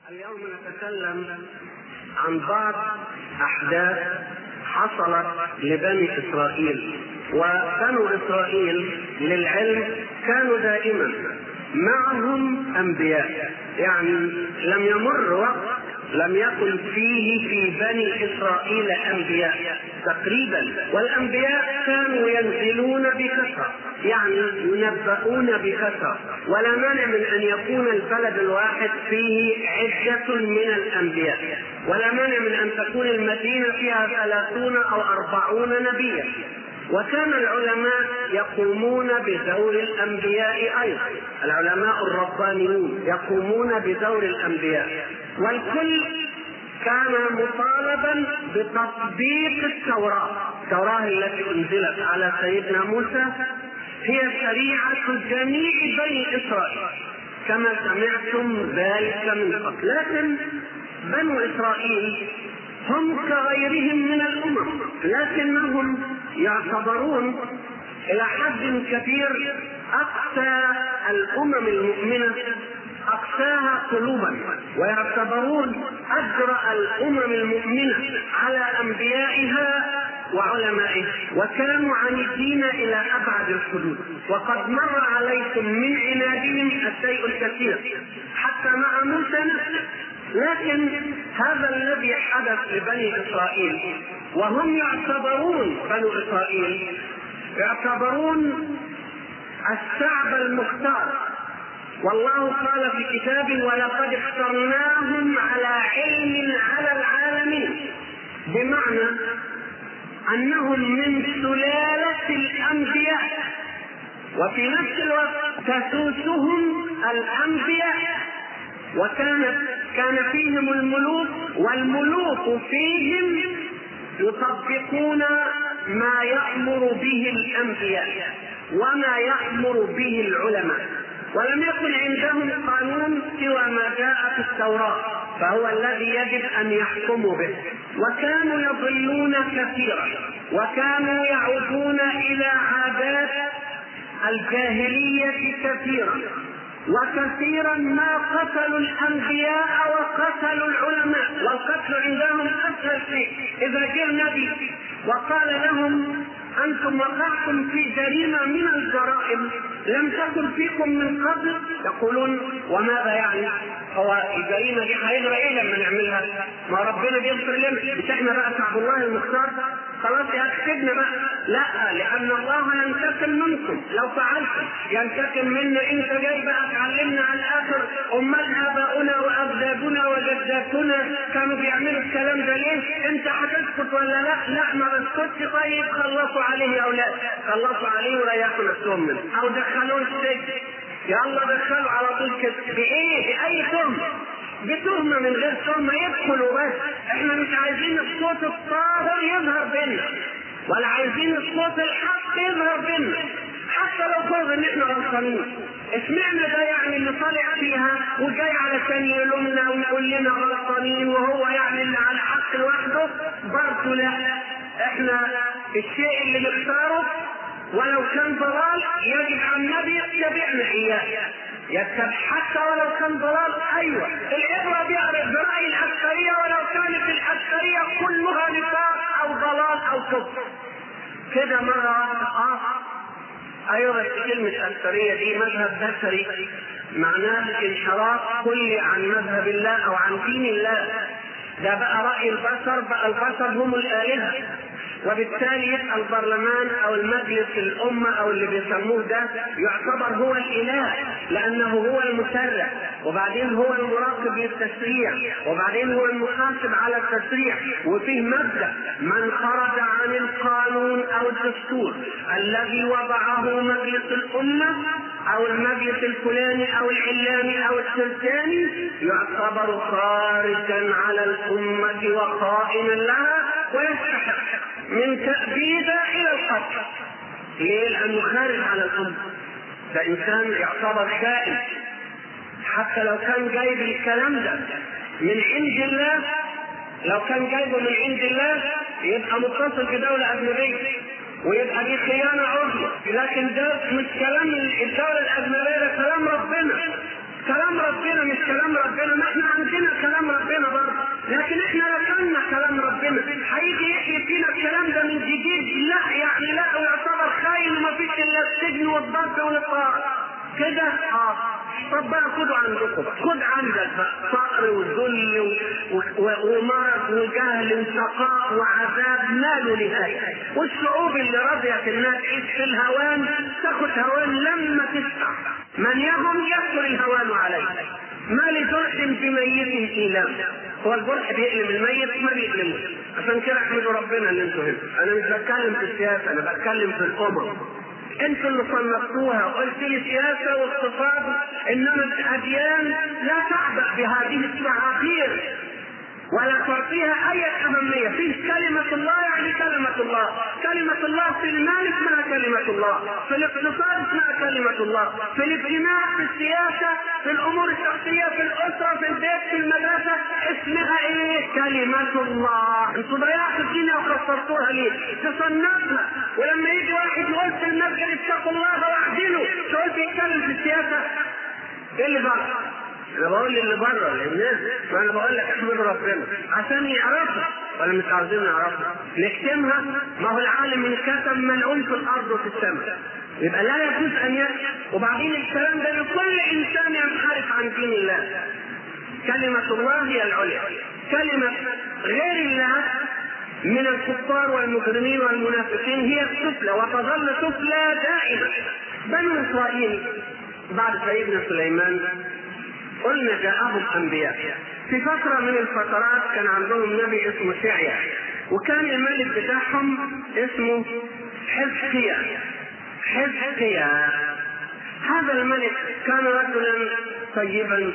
اليوم نتكلم عن بعض احداث حصلت لبني اسرائيل وبنو اسرائيل للعلم كانوا دائما معهم انبياء يعني لم يمر وقت لم يكن فيه في بني اسرائيل انبياء تقريبا والانبياء كانوا ينزلون بكثره يعني ينبؤون بكثره ولا مانع من ان يكون البلد الواحد فيه عده من الانبياء ولا مانع من ان تكون المدينه فيها ثلاثون او اربعون نبيا وكان العلماء يقومون بدور الانبياء ايضا العلماء الربانيون يقومون بدور الانبياء والكل كان مطالبا بتطبيق التوراه التوراه التي انزلت على سيدنا موسى هي شريعه جميع بني اسرائيل كما سمعتم ذلك من قبل لكن بنو اسرائيل هم كغيرهم من الامم لكنهم يعتبرون الى حد كبير اقسى الامم المؤمنه اقساها قلوبا ويعتبرون اجرا الامم المؤمنه على انبيائها وعلمائها وكانوا عنيدين الى ابعد الحدود وقد مر عليكم من عنادهم الشيء الكثير حتى مع موسى نفسه لكن هذا الذي حدث لبني اسرائيل وهم يعتبرون بنو اسرائيل يعتبرون الشعب المختار والله قال في كتابه ولقد اخترناهم على علم على العالمين بمعنى انهم من سلاله الانبياء وفي نفس الوقت تسوسهم الانبياء وكانت كان فيهم الملوك والملوك فيهم يطبقون ما يأمر به الأنبياء وما يأمر به العلماء ولم يكن عندهم قانون سوى ما جاء في التوراة فهو الذي يجب أن يحكموا به وكانوا يضلون كثيرا وكانوا يعودون إلى عادات الجاهلية كثيرا وكثيرا ما قتلوا الانبياء وقتلوا العلماء والقتل عندهم اسهل شيء اذا جاء نبي وقال لهم انتم وقعتم في جريمه من الجرائم لم تكن فيكم من قبل يقولون وماذا يعني؟ هو الجريمه دي هيجرى ايه لما نعملها؟ ما ربنا بيغفر لنا مش احنا بقى شعب الله المختار خلاص يا اكتبنا بقى لا لان الله ينتقم منكم لو فعلتم ينتقم منا انت جاي بقى تعلمنا على الاخر امال اباؤنا واجدادنا وجداتنا كانوا بيعملوا الكلام ده ليه؟ انت هتسكت ولا لا؟ لا ما بسكتش طيب خلصوا عليه يا اولاد خلصوا عليه وريحوا نفسهم منه او دخلوه السجن يلا دخلوا على طول كده بايه؟ باي تهمه بتهمة من غير تهمة يدخلوا بس احنا مش عايزين الصوت الطاهر يظهر بينا ولا عايزين الصوت الحق يظهر بينا حتى لو فرض ان احنا غلطانين اشمعنى ده يعني اللي طالع فيها وجاي علشان يلومنا ويقول لنا غلطانين وهو يعني اللي على حق لوحده برضه لا احنا الشيء اللي نختاره ولو كان ضلال يجب على النبي يتبعنا اياه يكتب حتى ولو كان ضلال ايوه العبره برأي العسكريه ولو كانت العسكريه كلها نفاق او ضلال او كفر كده مره اه ايوه كلمه العسكريه دي مذهب بشري معناه انحراف كلي عن مذهب الله او عن دين الله ده بقى راي البشر بقى البشر هم الالهه وبالتالي يبقى البرلمان او المجلس الامه او اللي بيسموه ده يعتبر هو الاله لانه هو المشرع وبعدين هو المراقب للتشريع وبعدين هو المحاسب على التشريع وفيه مبدا من خرج عن القانون او الدستور الذي وضعه مجلس الامه او المجلس الفلاني او العلاني او التركاني يعتبر خارجا على الامه وخائنا لها ويستحق من تأبيد إلى القتل. ليه؟ لأنه خارج على الأمر. ده إنسان يعتبر خائن. حتى لو كان جايب الكلام ده من عند الله لو كان جايبه من عند الله يبقى متصل بدولة أجنبية ويبقى دي خيانة عظمى لكن ده مش كلام الدولة الأجنبية ده كلام ربنا كلام ربنا مش كلام ربنا ما احنا عندنا وعطاء كده اه طب بقى خدوا عندكم خد عندك بقى فقر وذل و- و- ومرض وجهل وشقاء وعذاب ماله نهايه والشعوب اللي رضيت انها تعيش في الهوان تاخد هوان لما تسمع من يهم يكثر الهوان عليه ما لجرح بميت إيلام هو الجرح بيألم الميت ما بيألمه عشان كده احمدوا ربنا ان انتوا هنا انا مش بتكلم في السياسه انا بتكلم في الامم انتوا اللي صنفتوها وقلت لي سياسه واقتصاد انما الاديان لا تعبأ بهذه التعابير ولا تعطيها اي اهميه في كلمه الله يعني كلمه الله كلمه الله في المال اسمها كلمه الله في الاقتصاد اسمها كلمه الله في الاجتماع في السياسه في الامور الشخصيه في الاسره في البيت في المدرسه اسمها ايه كلمه الله انتوا ضيعتوا الدنيا وخسرتوها ليه تصنفها ولما يجي واحد يقول في المسجد اتقوا الله واعدلوا تقول بيتكلم في السياسه ايه اللي بقى انا بقول للي بره للناس ما انا بقول لك احمد ربنا عشان يعرفوا ولا مش عاوزين يعرفوا نختمها ما هو العالم انكتب ملعون في الارض وفي السماء يبقى لا يجوز ان يأتي وبعدين الكلام ده لكل انسان ينحرف عن دين الله كلمة الله هي العليا كلمة غير الله من الكفار والمجرمين والمنافقين هي السفلى وتظل سفلى دائما بنو اسرائيل بعد سيدنا سليمان قلنا جاءهم انبياء في فترة من الفترات كان عندهم نبي اسمه شعيا وكان الملك بتاعهم اسمه حزقيا حزقيا هذا الملك كان رجلا طيبا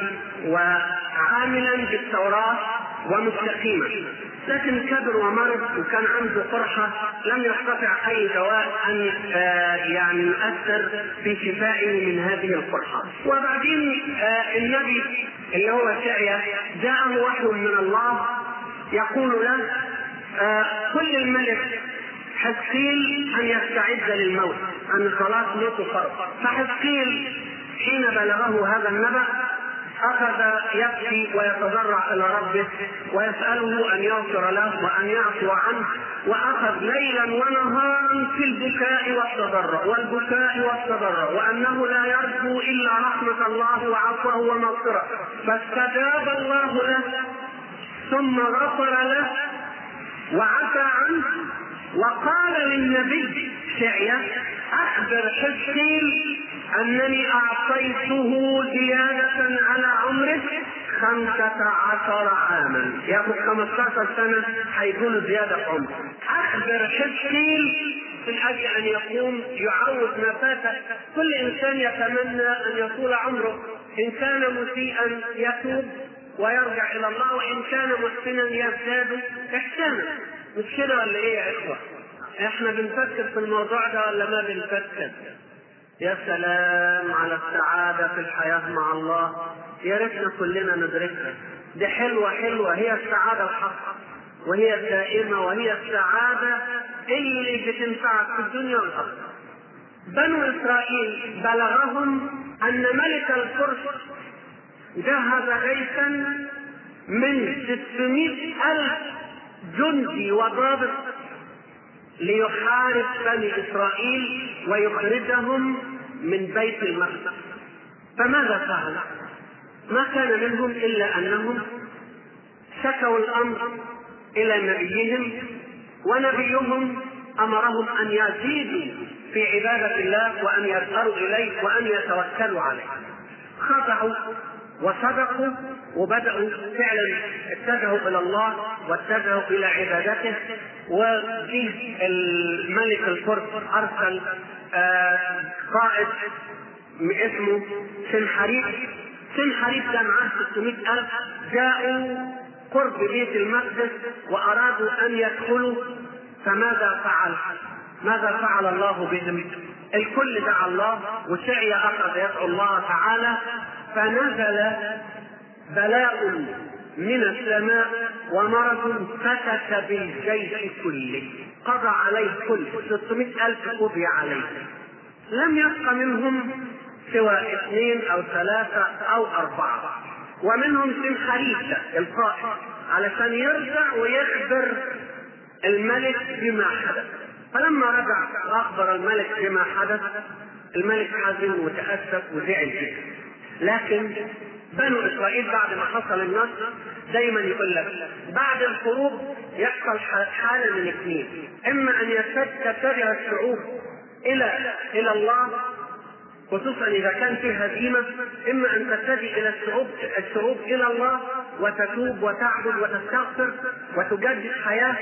وعاملا بالتوراة ومستقيما لكن كبر ومرض وكان عنده قرحة لم يستطع أي دواء أن آه، يعني يؤثر في شفائه من هذه القرحة وبعدين آه، النبي اللي هو شعيا جاءه وحي من الله يقول له آه، كل الملك حزقيل ان يستعد للموت ان خلاص موته فرض فحزقيل حين بلغه هذا النبأ أخذ يبكي ويتضرع إلى ربه ويسأله أن يغفر له وأن يعفو عنه وأخذ ليلا ونهارا في البكاء والتضرع والبكاء والتضرع وأنه لا يرجو إلا رحمة الله وعفوه ومغفرة فاستجاب الله له ثم غفر له وعفى عنه وقال للنبي شعيا اخبر حزقيل انني اعطيته زيادة على عمره خمسة عشر عاما ياخذ 15 سنة هيكون زيادة في عمره اخبر حزقيل من اجل ان يقوم يعوض ما فات كل انسان يتمنى ان يطول عمره ان كان مسيئا يتوب ويرجع الى الله وان كان محسنا يزداد احسانا مش كده ولا ايه يا اخوه؟ احنا بنفكر في الموضوع ده ولا ما بنفكر؟ يا سلام على السعادة في الحياة مع الله يا ريتنا كلنا ندركها دي حلوة حلوة هي السعادة الحقة وهي الدائمة وهي السعادة اللي بتنفعك في الدنيا والآخرة بنو إسرائيل بلغهم أن ملك الفرس جهز جيشا من 600 ألف جندي وضابط ليحارب بني إسرائيل ويخرجهم من بيت المقدس فماذا فعل؟ ما كان منهم إلا أنهم شكوا الأمر إلى نبيهم ونبيهم أمرهم أن يزيدوا في عبادة الله وأن يظهروا إليه وأن يتوكلوا عليه خضعوا وصدقوا وبدأوا فعلا اتجهوا إلى الله واتجهوا إلى عبادته وفي الملك الفرس أرسل آه قائد اسمه سنحريب سنحريب كان معاه 600 ألف جاءوا قرب بيت المقدس وأرادوا أن يدخلوا فماذا فعل؟ ماذا فعل الله بهم؟ الكل دعا الله وسعي أخذ يدعو الله تعالى فنزل بلاء من السماء ومرض فتك بالجيش كله قضى عليه كل 600 ألف قضي عليه لم يبق منهم سوى اثنين أو ثلاثة أو أربعة ومنهم سنحريسة القائد علشان يرجع ويخبر الملك بما حدث فلما رجع واخبر الملك بما حدث الملك حزن وتأسف وزعل جدا لكن بنو اسرائيل بعد ما حصل النصر دايما يقول لك بعد الحروب يحصل حاله من اثنين اما ان تتجه الشعوب الى الى الله خصوصا اذا كان في هزيمه اما ان تتجه الى الشعوب الشعوب الى الله وتتوب وتعبد وتستغفر وتجدد حياه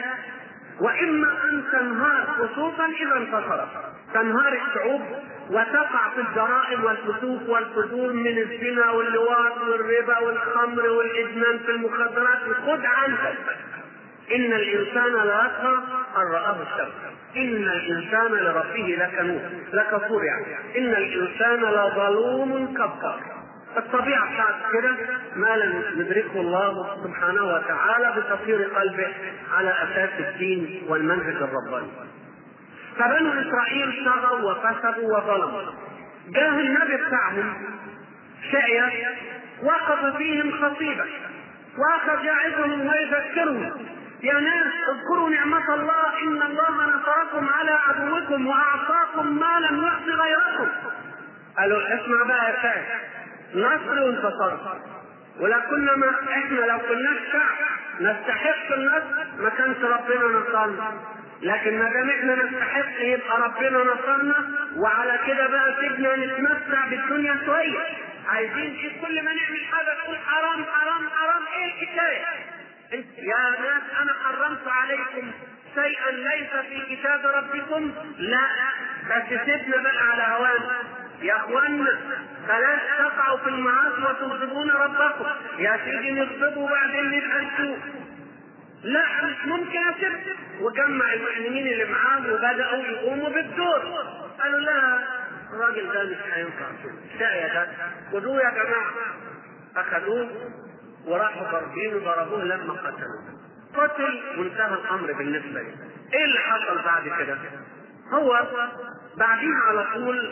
واما ان تنهار خصوصا اذا انتصرت تنهار الشعوب وتقع في الجرائم والفسوق والفجور من الزنا واللواط والربا والخمر والادمان في المخدرات خذ عنك ان الانسان ليطغى ان راه الشر ان الانسان لربه لكنوز لكفور يعني ان الانسان لظلوم كفار الطبيعة بتاعت كده ما لم يدركه الله سبحانه وتعالى بتطهير قلبه على أساس الدين والمنهج الرباني. فبنو إسرائيل طغوا وفسدوا وظلموا. جاه النبي بتاعهم شعية وقف فيهم خطيبا واخذ يعظهم ويذكرهم يا ناس اذكروا نعمة الله إن الله نصركم على عدوكم وأعطاكم ما لم يعط غيركم. قالوا اسمع بقى يا شيخ نصر وانتصار ولا كنا ما احنا لو كنا شعب نستحق النصر ما كانش ربنا نصرنا لكن ما دام احنا نستحق يبقى ربنا نصرنا وعلى كده بقى سيبنا نتمتع بالدنيا شويه عايزين ايه كل ما نعمل حاجه تقول حرام حرام حرام ايه الحكايه؟ يا ناس انا حرمت عليكم شيئا ليس في كتاب ربكم لا بس سيبنا بقى على هوانا يا اخوانا بلاش تقعوا في المعاصي وتغضبون ربكم يا سيدي نغضبوا وبعدين نبقى نشوف لا مش ممكن اسيب وجمع المعلمين اللي معاه وبداوا يقوموا بالدور قالوا لا الراجل ده مش هينفع الشقي ده خدوه يا جماعه اخذوه وراحوا ضاربينه ضربوه لما قتلوه قتل وانتهى الامر بالنسبه له ايه اللي حصل بعد كده هو بعدين على طول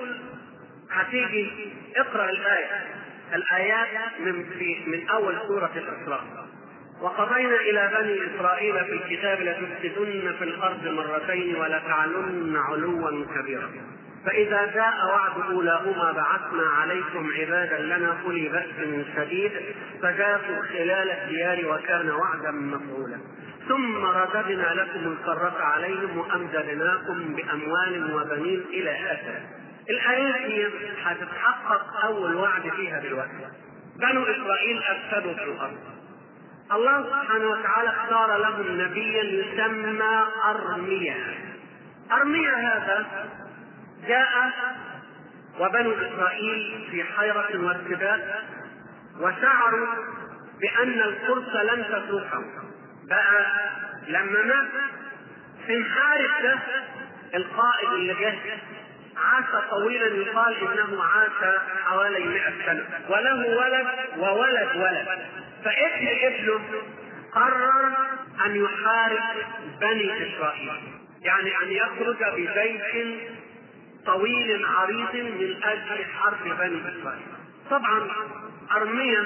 هتيجي اقرا الايه الايات من في من اول سوره الاسراء وقضينا الى بني اسرائيل في الكتاب لتفسدن في الارض مرتين ولتعلن علوا كبيرا فإذا جاء وعد أولاهما بعثنا عليكم عبادا لنا أولي بأس شديد فجاسوا خلال الديار وكان وعدا مفعولا ثم رددنا لكم الكرة عليهم وأمددناكم بأموال وبنين إلى آخره الآيات دي هتتحقق أول وعد فيها دلوقتي بنو إسرائيل أفسدوا في الأرض الله سبحانه وتعالى اختار لهم نبيا يسمى أرميا أرميا هذا جاء وبنو إسرائيل في حيرة وارتباك وشعروا بأن الفرس لن تتركهم بقى لما مات في محارب ده القائد اللي جه عاش طويلا يقال انه عاش حوالي 100 سنه وله ولد وولد ولد فابن ابنه قرر ان يحارب بني اسرائيل يعني ان يخرج بجيش طويل عريض من اجل حرب بني اسرائيل طبعا ارميا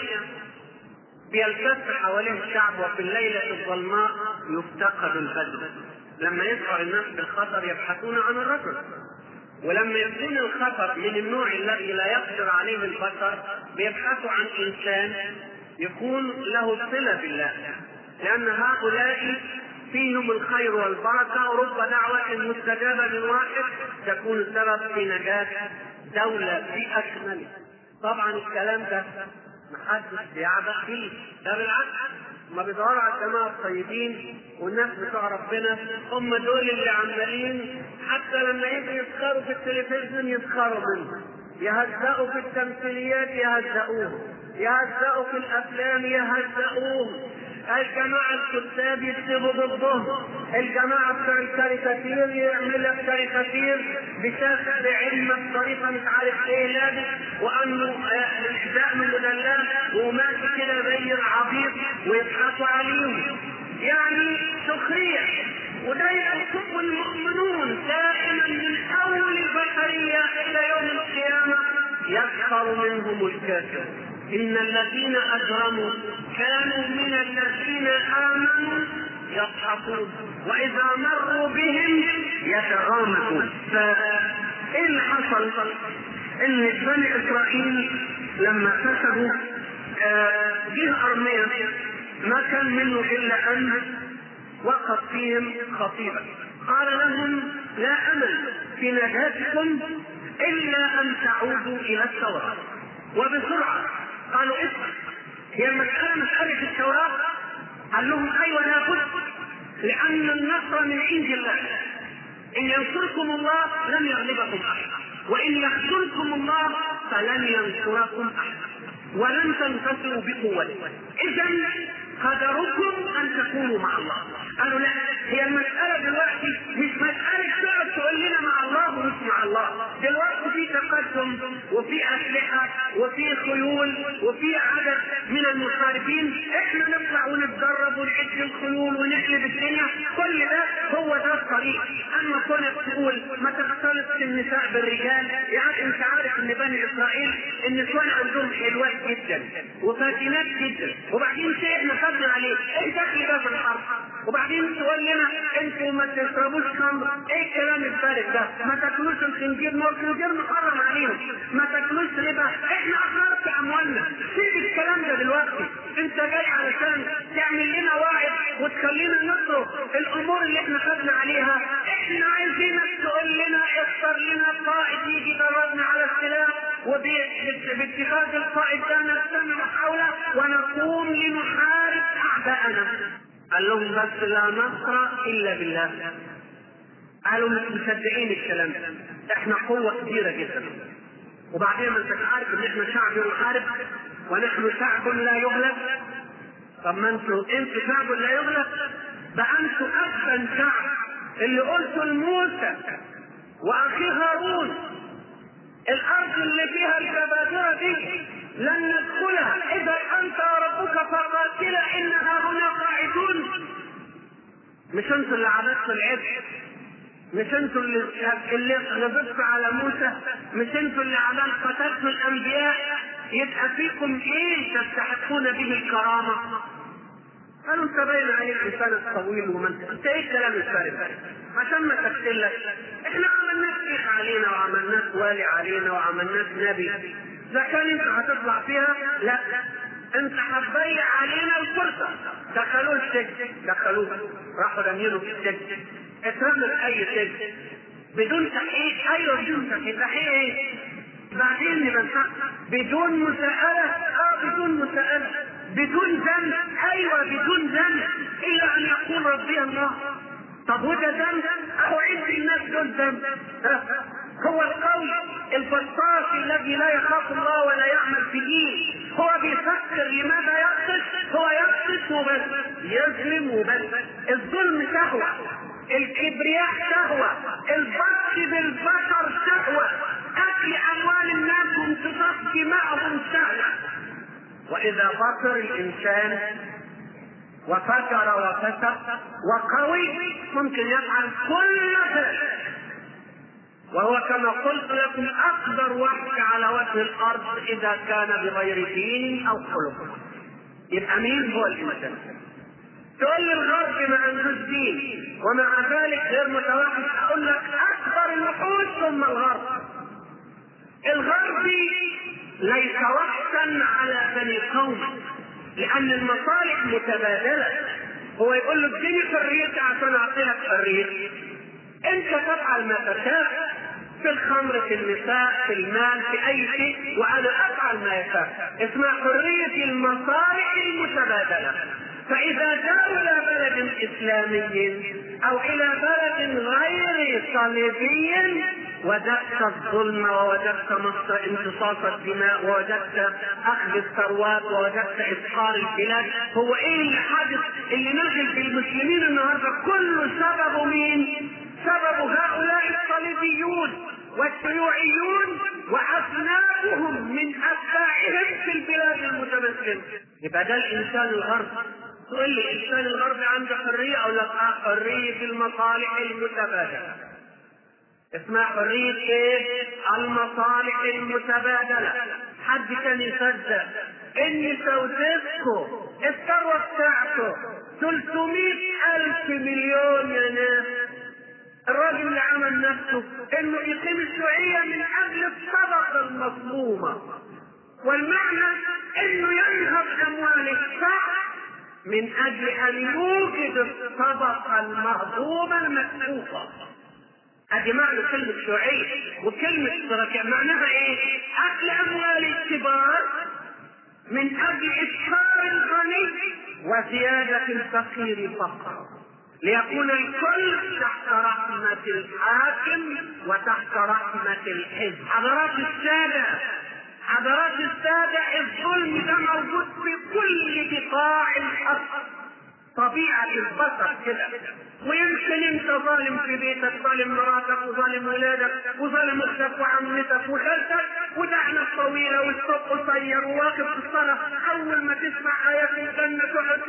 بيلتف حواليه الشعب وفي الليله الظلماء يفتقد البدر لما يشعر الناس بالخطر يبحثون عن الرجل ولما يكون الخطر من النوع الذي لا يقدر عليه البشر بيبحثوا عن انسان يكون له صله بالله لان هؤلاء فيهم الخير والبركه ورب دعوه مستجابه من واحد تكون سبب في نجاه دوله باكملها طبعا الكلام ده محدش بيعبأ فيه ده بالعكس ما بيدوروا على الجماعه الطيبين والناس بتوع ربنا هم دول اللي عمالين حتى لما يجوا يسخروا في التلفزيون يسخروا منهم يهزأوا في التمثيليات يهزأوهم يهزأوا في الافلام يهزأوهم الجماعة الكتاب يكتبوا ضدهم الجماعة بتوع الكاريكاتير يعمل لك كاريكاتير بشخص علم بطريقة مش عارف ايه لابس وانه الحذاء من مدلات وماشي كده زي العبيط ويضحكوا عليهم يعني سخرية وده يحكم المؤمنون دائما من حول البشرية إلى يوم القيامة يسخر منهم الكافر إن الذين أجرموا كانوا من الذين آمنوا يضحكون وإذا مروا بهم يتغامزون فإيه اللي حصل؟ ان بني اسرائيل لما كسبوا آه، جه ارميا ما كان منه الا ان وقف فيهم خطيبا قال لهم لا امل في نجاتكم الا ان تعودوا الى التوراه وبسرعه قالوا اسمع هي المساله مساله التوراه قال لهم ايوه لابد لان النصر من عند الله ان ينصركم الله لن يغلبكم احد وان يخذلكم الله فلن ينصركم احد ولن تنتصروا بقوتكم اذا قدركم ان تكونوا مع الله قالوا لا هي المسألة دلوقتي مش مسألة تقعد تقول لنا مع الله ومش مع الله دلوقتي في تقدم وفي أسلحة وفي خيول وفي عدد من المحاربين احنا نطلع ونتدرب ونعد الخيول ونقلب الدنيا كل ده هو ده الطريق اما كونك تقول ما تختلطش النساء بالرجال يعني انت عارف ان بني اسرائيل النسوان عندهم حلوات جدا وفاتنات جدا وبعدين شيء احنا خدنا عليه ايه دخل ده في الحرب وبعدين تقول لنا انتوا ما تشربوش خمر ايه الكلام الفارغ ده ما تاكلوش الخنزير ما هو الخنزير محرم عليهم ما تاكلوش ربا احنا احرار في اموالنا سيب الكلام ده دلوقتي انت جاي علشان تعمل لنا واعظ وتخلينا نترك الامور اللي احنا خدنا عليها احنا عايزينك تقول لنا اختار لنا قائد يجي يدربنا على السلاح وباتخاذ القائد ده نجتمع حوله ونقوم لنحارب اعداءنا قال لهم بس لا نصر الا بالله قالوا مش مصدقين الكلام ده احنا قوة كبيرة جدا وبعدين ما انت عارف ان احنا شعب يحارب ونحن شعب لا يغلب طب ما انتوا انتوا شعب لا يغلب ده انتوا احسن شعب اللي قلتوا لموسى واخيه هارون الارض اللي فيها الجبابره دي لن ندخلها اذا انت وربك فقاتلا انها هنا قاعدون مش انتوا اللي عبدتوا العبد مش انتوا اللي اللي غضبتوا على موسى مش انتوا اللي عمل قتلتوا الانبياء يبقى فيكم ايه تستحقون به الكرامه قالوا انت باين عليك لسانك طويل ومن انت ايه الكلام الفارغ عشان ما تقتلك احنا عملناك شيخ علينا وعملناك والي علينا وعملناك نبي اذا كان انت هتطلع فيها لا انت هتضيع علينا الفرصه دخلوه السجن دخلوه راحوا رميله في السجن اترمى في اي سجن بدون تحقيق ايوه بدون تحقيق تحقيق ايه؟ بعدين نبقى بدون مساءلة اه بدون مساءلة بدون ذنب ايوه بدون ذنب الا ان يقول ربي الله طب وده ذنب اهو عد الناس دول ذنب هو القول البطاش الذي لا يخاف الله ولا يعمل في دين هو بيفكر لماذا يقتل هو يقتل وبس يظلم وبس الظلم شهوة الكبرياء شهوة البطش بالبشر شهوة أكل أموال الناس وامتصاص دماءهم سهلة وإذا بطر الإنسان وفجر وفسق وقوي ممكن يفعل كل فعل وهو كما قلت لكم أقدر وحش على وجه الأرض إذا كان بغير دين أو خلق يبقى مين هو الإنسان؟ تقول لي الغرب ما عندوش دين ومع ذلك غير متوحد اقول لك اكبر الوحوش ثم الغرب الغربي ليس وحشا على بني قوم لان المصالح متبادله هو يقول له اديني حريتي عشان اعطي لك حريتي انت تفعل ما تشاء في الخمر في النساء في المال في اي شيء وانا افعل ما يشاء اسمها حريه المصالح المتبادله فإذا جاءوا إلى بلد إسلامي أو إلى بلد غير صليبي وجدت الظلم ووجدت مصر امتصاص الدماء ووجدت أخذ الثروات ووجدت إفقار البلاد هو إيه اللي حدث اللي نزل في المسلمين النهارده كله سببه مين؟ سبب هؤلاء الصليبيون والشيوعيون وأصنافهم من أتباعهم في البلاد المتمثلة يبقى ده الإنسان الغربي تقول لي الانسان الغربي عنده حريه او لا حريه المصالح المتبادله اسمها حريه ايه؟ المصالح المتبادله حد كان يصدق ان سودسكو الثروه بتاعته 300 الف مليون يا ناس الراجل اللي عمل نفسه انه يقيم الشيوعيه من اجل الطبقه المظلومه والمعنى انه ينهب اموال الشعب من اجل ان يوجد الطبقه المهضومه المكفوفه ادي معنى كلمة شيوعية وكلمة اشتراكية معناها ايه؟ اكل اموال الكبار من اجل افقار الغني وزيادة الفقير فقرا ليكون الكل تحت رحمة الحاكم وتحت رحمة الحزب حضرات السادة حضرات السادة الظلم ده موجود في كل بقاع الارض طبيعة البشر كده ويمكن انت ظالم في بيتك ظالم مراتك وظالم ولادك وظالم اختك وعمتك وخالتك ودعنا الطويلة والصوت قصير وواقف في الصلاة أول ما تسمع آيات الجنة تقعد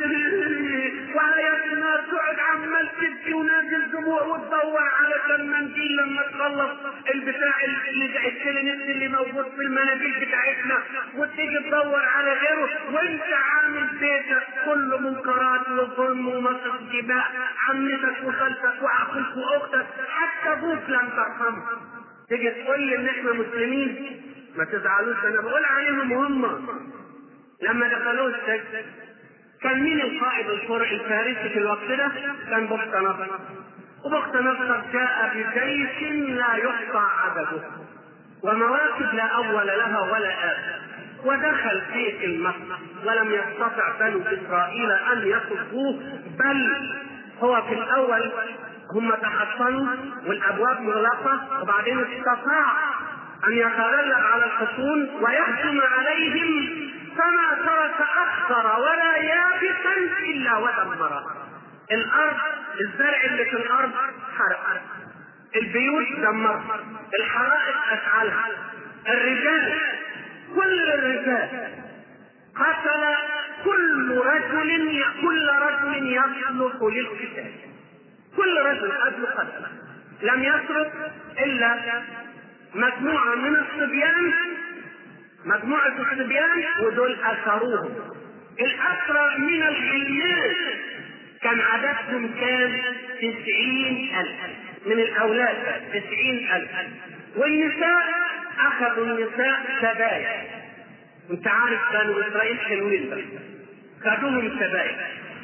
وآيات النار تقعد عمال تبكي ونازل دموع وتدور على كم منديل لما تخلص البتاع اللي الكلينكس اللي موجود في المناديل بتاعتنا وتيجي تدور على غيره وانت عامل بيتك كله منكرات وظلم ومصر دماء عمتك وخالتك واخوك واختك حتى ابوك لم ترحمه تيجي تقول لي ان احنا مسلمين ما تزعلوش انا بقول عليهم هم لما دخلوه السجن كان مين القائد الفرع الفارسي في الوقت ده؟ كان بخت نصر وبخت نصر جاء بجيش لا يحصى عدده ومواكب لا اول لها ولا اخر ودخل في المسجد ولم يستطع بنو اسرائيل ان يصدوه بل هو في الاول هم تحصنوا والابواب مغلقه وبعدين استطاع ان يتغلب على الحصون ويهجم عليهم فما ترك اخضر ولا يابسا الا ودمره الارض الزرع اللي في الارض حرق البيوت دمرها الحرائق اشعلها الرجال كل الرجال قتل كل رجل كل رجل يصلح للقتال كل رجل قتل قتل لم يترك الا مجموعه من الصبيان مجموعه الصبيان ودول اثروهم الاسرى من الغلمان كان عددهم كان تسعين ألف من الأولاد تسعين ألف والنساء أخذوا النساء سبايا أنت عارف كانوا إسرائيل حلوين بس خدوهم سبايا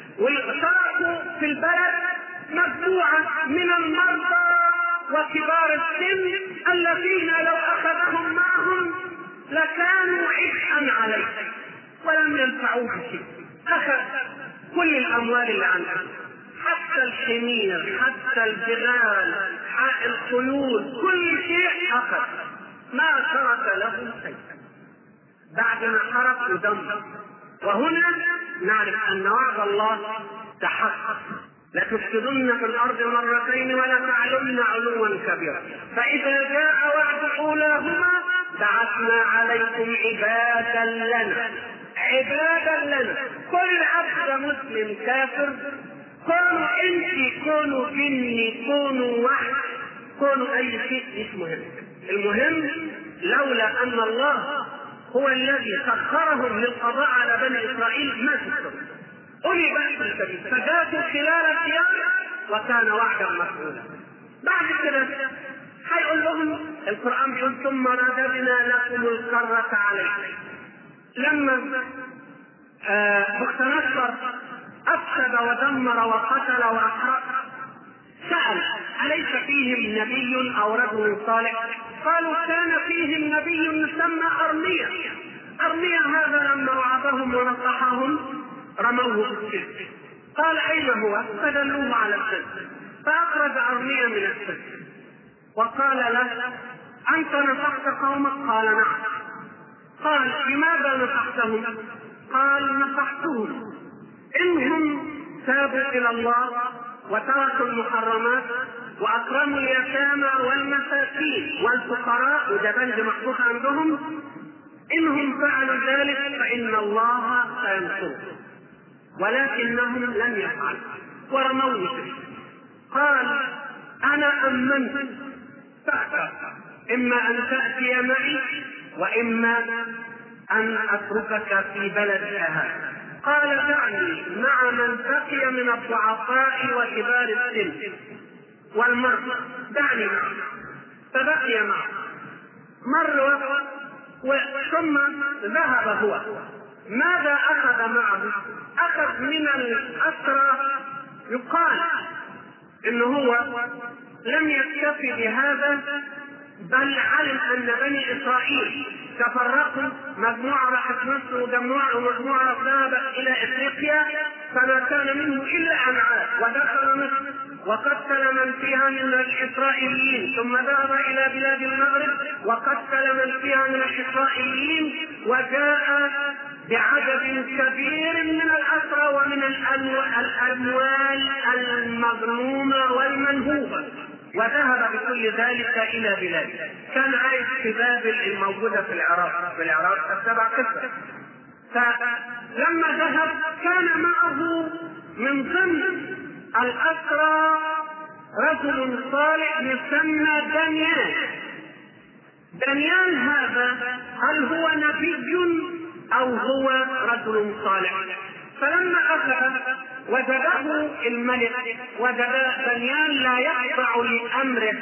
وتركوا في البلد مجموعة من المرضى وكبار السن الذين لو أخذهم معهم لكانوا عبئا عليه ولم ينفعوه بشيء أخذ كل الأموال اللي عنده حتى الحمير حتى الجبال الخيول كل شيء أخذ ما ترك له شيء بعد ما حرق ودمر وهنا نعرف أن وعد الله تحقق لتفسدن في الارض مرتين ولا تعلن علوا كبيرا فاذا جاء وعد اولاهما بعثنا عليكم عبادا لنا عبادا لنا كل عبد مسلم كافر كونوا انت كونوا جني كونوا وحش كونوا اي شيء مش مهم المهم لولا ان الله هو الذي سخرهم للقضاء على بني اسرائيل ما تكتب أولي بأس شديد فجاءوا خلال الصيام وكان وعدا مفعولا بعد كده هيقول لهم القرآن بيقول ثم رددنا لكم الكرة عليكم لما بخت نصر أفسد ودمر وقتل وأحرق سأل أليس فيهم نبي أو رجل صالح؟ قالوا كان فيهم نبي يسمى أرميا أرميا هذا لما وعظهم ونصحهم رموه في السجن قال اين هو فدلوه على السجن فاخرج ارميا من السجن وقال له انت نصحت قومك قال نعم قال لماذا نصحتهم قال نصحتهم انهم تابوا الى الله وتركوا المحرمات واكرموا اليتامى والمساكين والفقراء وده بند محفوظ عندهم انهم فعلوا ذلك فان الله سينصرهم ولكنهم لم يفعلوا ورموه قال انا امنت فاختر اما ان تاتي معي واما ان اتركك في بلد هذا قال دعني مع من بقي من الضعفاء وكبار السن والمرء دعني معه فبقي معه مر وقت ثم ذهب هو ماذا أخذ معه؟ أخذ من الأسرى يقال إنه هو لم يكتفي بهذا بل علم ان بني اسرائيل تفرقوا مجموعه راحت مصر ومجموعه ومجموعه ذهبت الى افريقيا فما كان منه الا ان عاد ودخل مصر وقتل من فيها من الاسرائيليين ثم ذهب الى بلاد المغرب وقتل من فيها من الاسرائيليين وجاء بعدد كبير من الاسرى ومن الاموال المظلومه والمنهوبه وذهب بكل ذلك الى بلاده كان عايش في بابل الموجوده في العراق في العراق السبع قصه فلما ذهب كان معه من ضمن الاسرى رجل صالح يسمى دانيال دانيال هذا هل هو نبي او هو رجل صالح فلما اخذ وجده الملك وجد دانيال لا يخضع لامره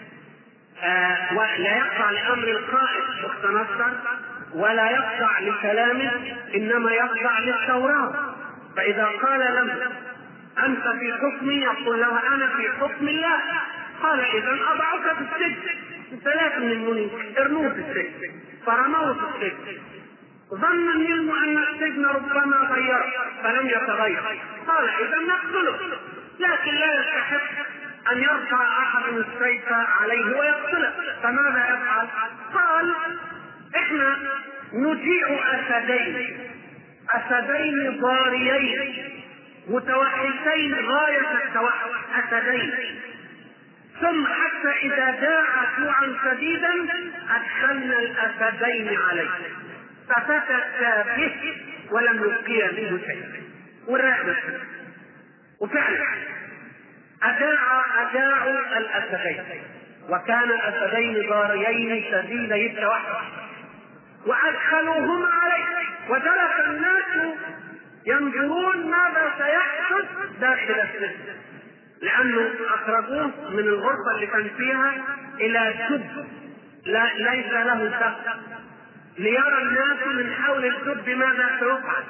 آه ولا يخضع لامر القائد اخت نصر ولا يخضع لكلامه انما يخضع للتوراه فاذا قال له انت في حكمي يقول له انا في حكم الله قال اذا اضعك في السجن ثلاث من المنين ارموه في السجن فرموه في السجن ظنا منه ان السجن ربما غير فلم يتغير قال اذا نقتله لكن لا يستحق ان يرفع احد السيف عليه ويقتله فماذا يفعل؟ قال احنا نجيع اسدين اسدين ضاريين متوحشين غايه التوحش اسدين ثم حتى اذا جاع جوعا شديدا ادخلنا الاسدين عليه ففتت به ولم يبقي منه شيء والرعب وفعلا أجاع أجاعوا الأسدين وكان الأسدين ضاريين شديدي التوحش وأدخلوهما عليه وجلس الناس ينظرون ماذا سيحدث داخل السجن لأنه أخرجوه من الغرفة اللي كان فيها إلى سب لا ليس له سقف ليرى الناس من حول الدب ماذا سيفعل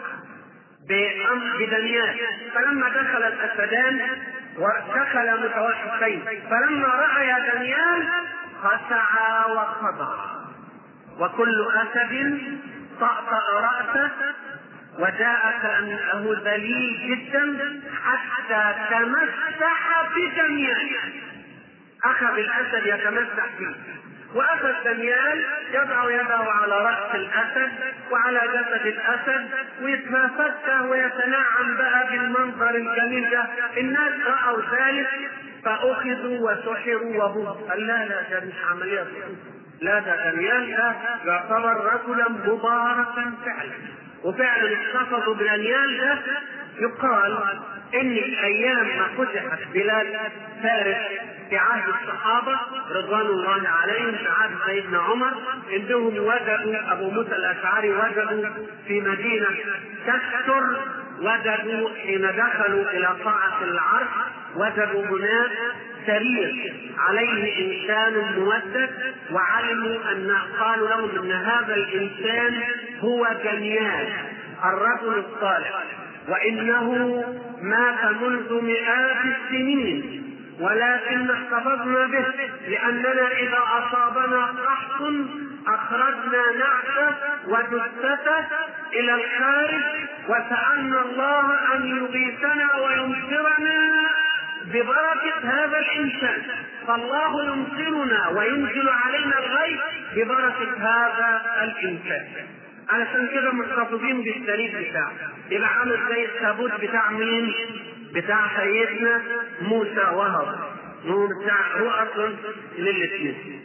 بدانيال فلما دخل الاسدان ودخل متوحشين فلما راى دانيال خشع وخضع وكل اسد طأطأ رأسه وجاء كأنه ذليل جدا حتى تمسح بدانيال أخذ الأسد يتمسح فيه وأخذ دانيال يضع يده على رأس الأسد وعلى جسد الأسد ويتنافسه ويتنعم بقى بالمنظر الجميل ده الناس رأوا ذلك فأخذوا وسحروا وهو قال لا لا ده مش عملية لا ده دانيال ده يعتبر رجلا مباركا فعلا وفعلا احتفظوا بدانيال ده يقال ان ايام ما فتحت بلاد فارس في عهد الصحابه رضوان الله عليهم في عهد سيدنا عمر انهم وجدوا ابو موسى الاشعري وجدوا في مدينه تستر وجدوا حين دخلوا الى قاعه العرش وجدوا هناك سرير عليه انسان مودد وعلموا ان قالوا لهم ان هذا الانسان هو جنيان الرجل الصالح وانه مات منذ مئات السنين ولكن احتفظنا به لاننا اذا اصابنا قحط اخرجنا نعته وجثته الى الخارج وسالنا الله ان يغيثنا ويمطرنا ببركة هذا الإنسان فالله يمطرنا وينزل علينا الغيث ببركة هذا الإنسان علشان كده محتفظين بالشريف بتاعه يبقى عامل زي التابوت بتاع مين؟ بتاع سيدنا موسى وهب هو بتاع هو اصلا للاثنين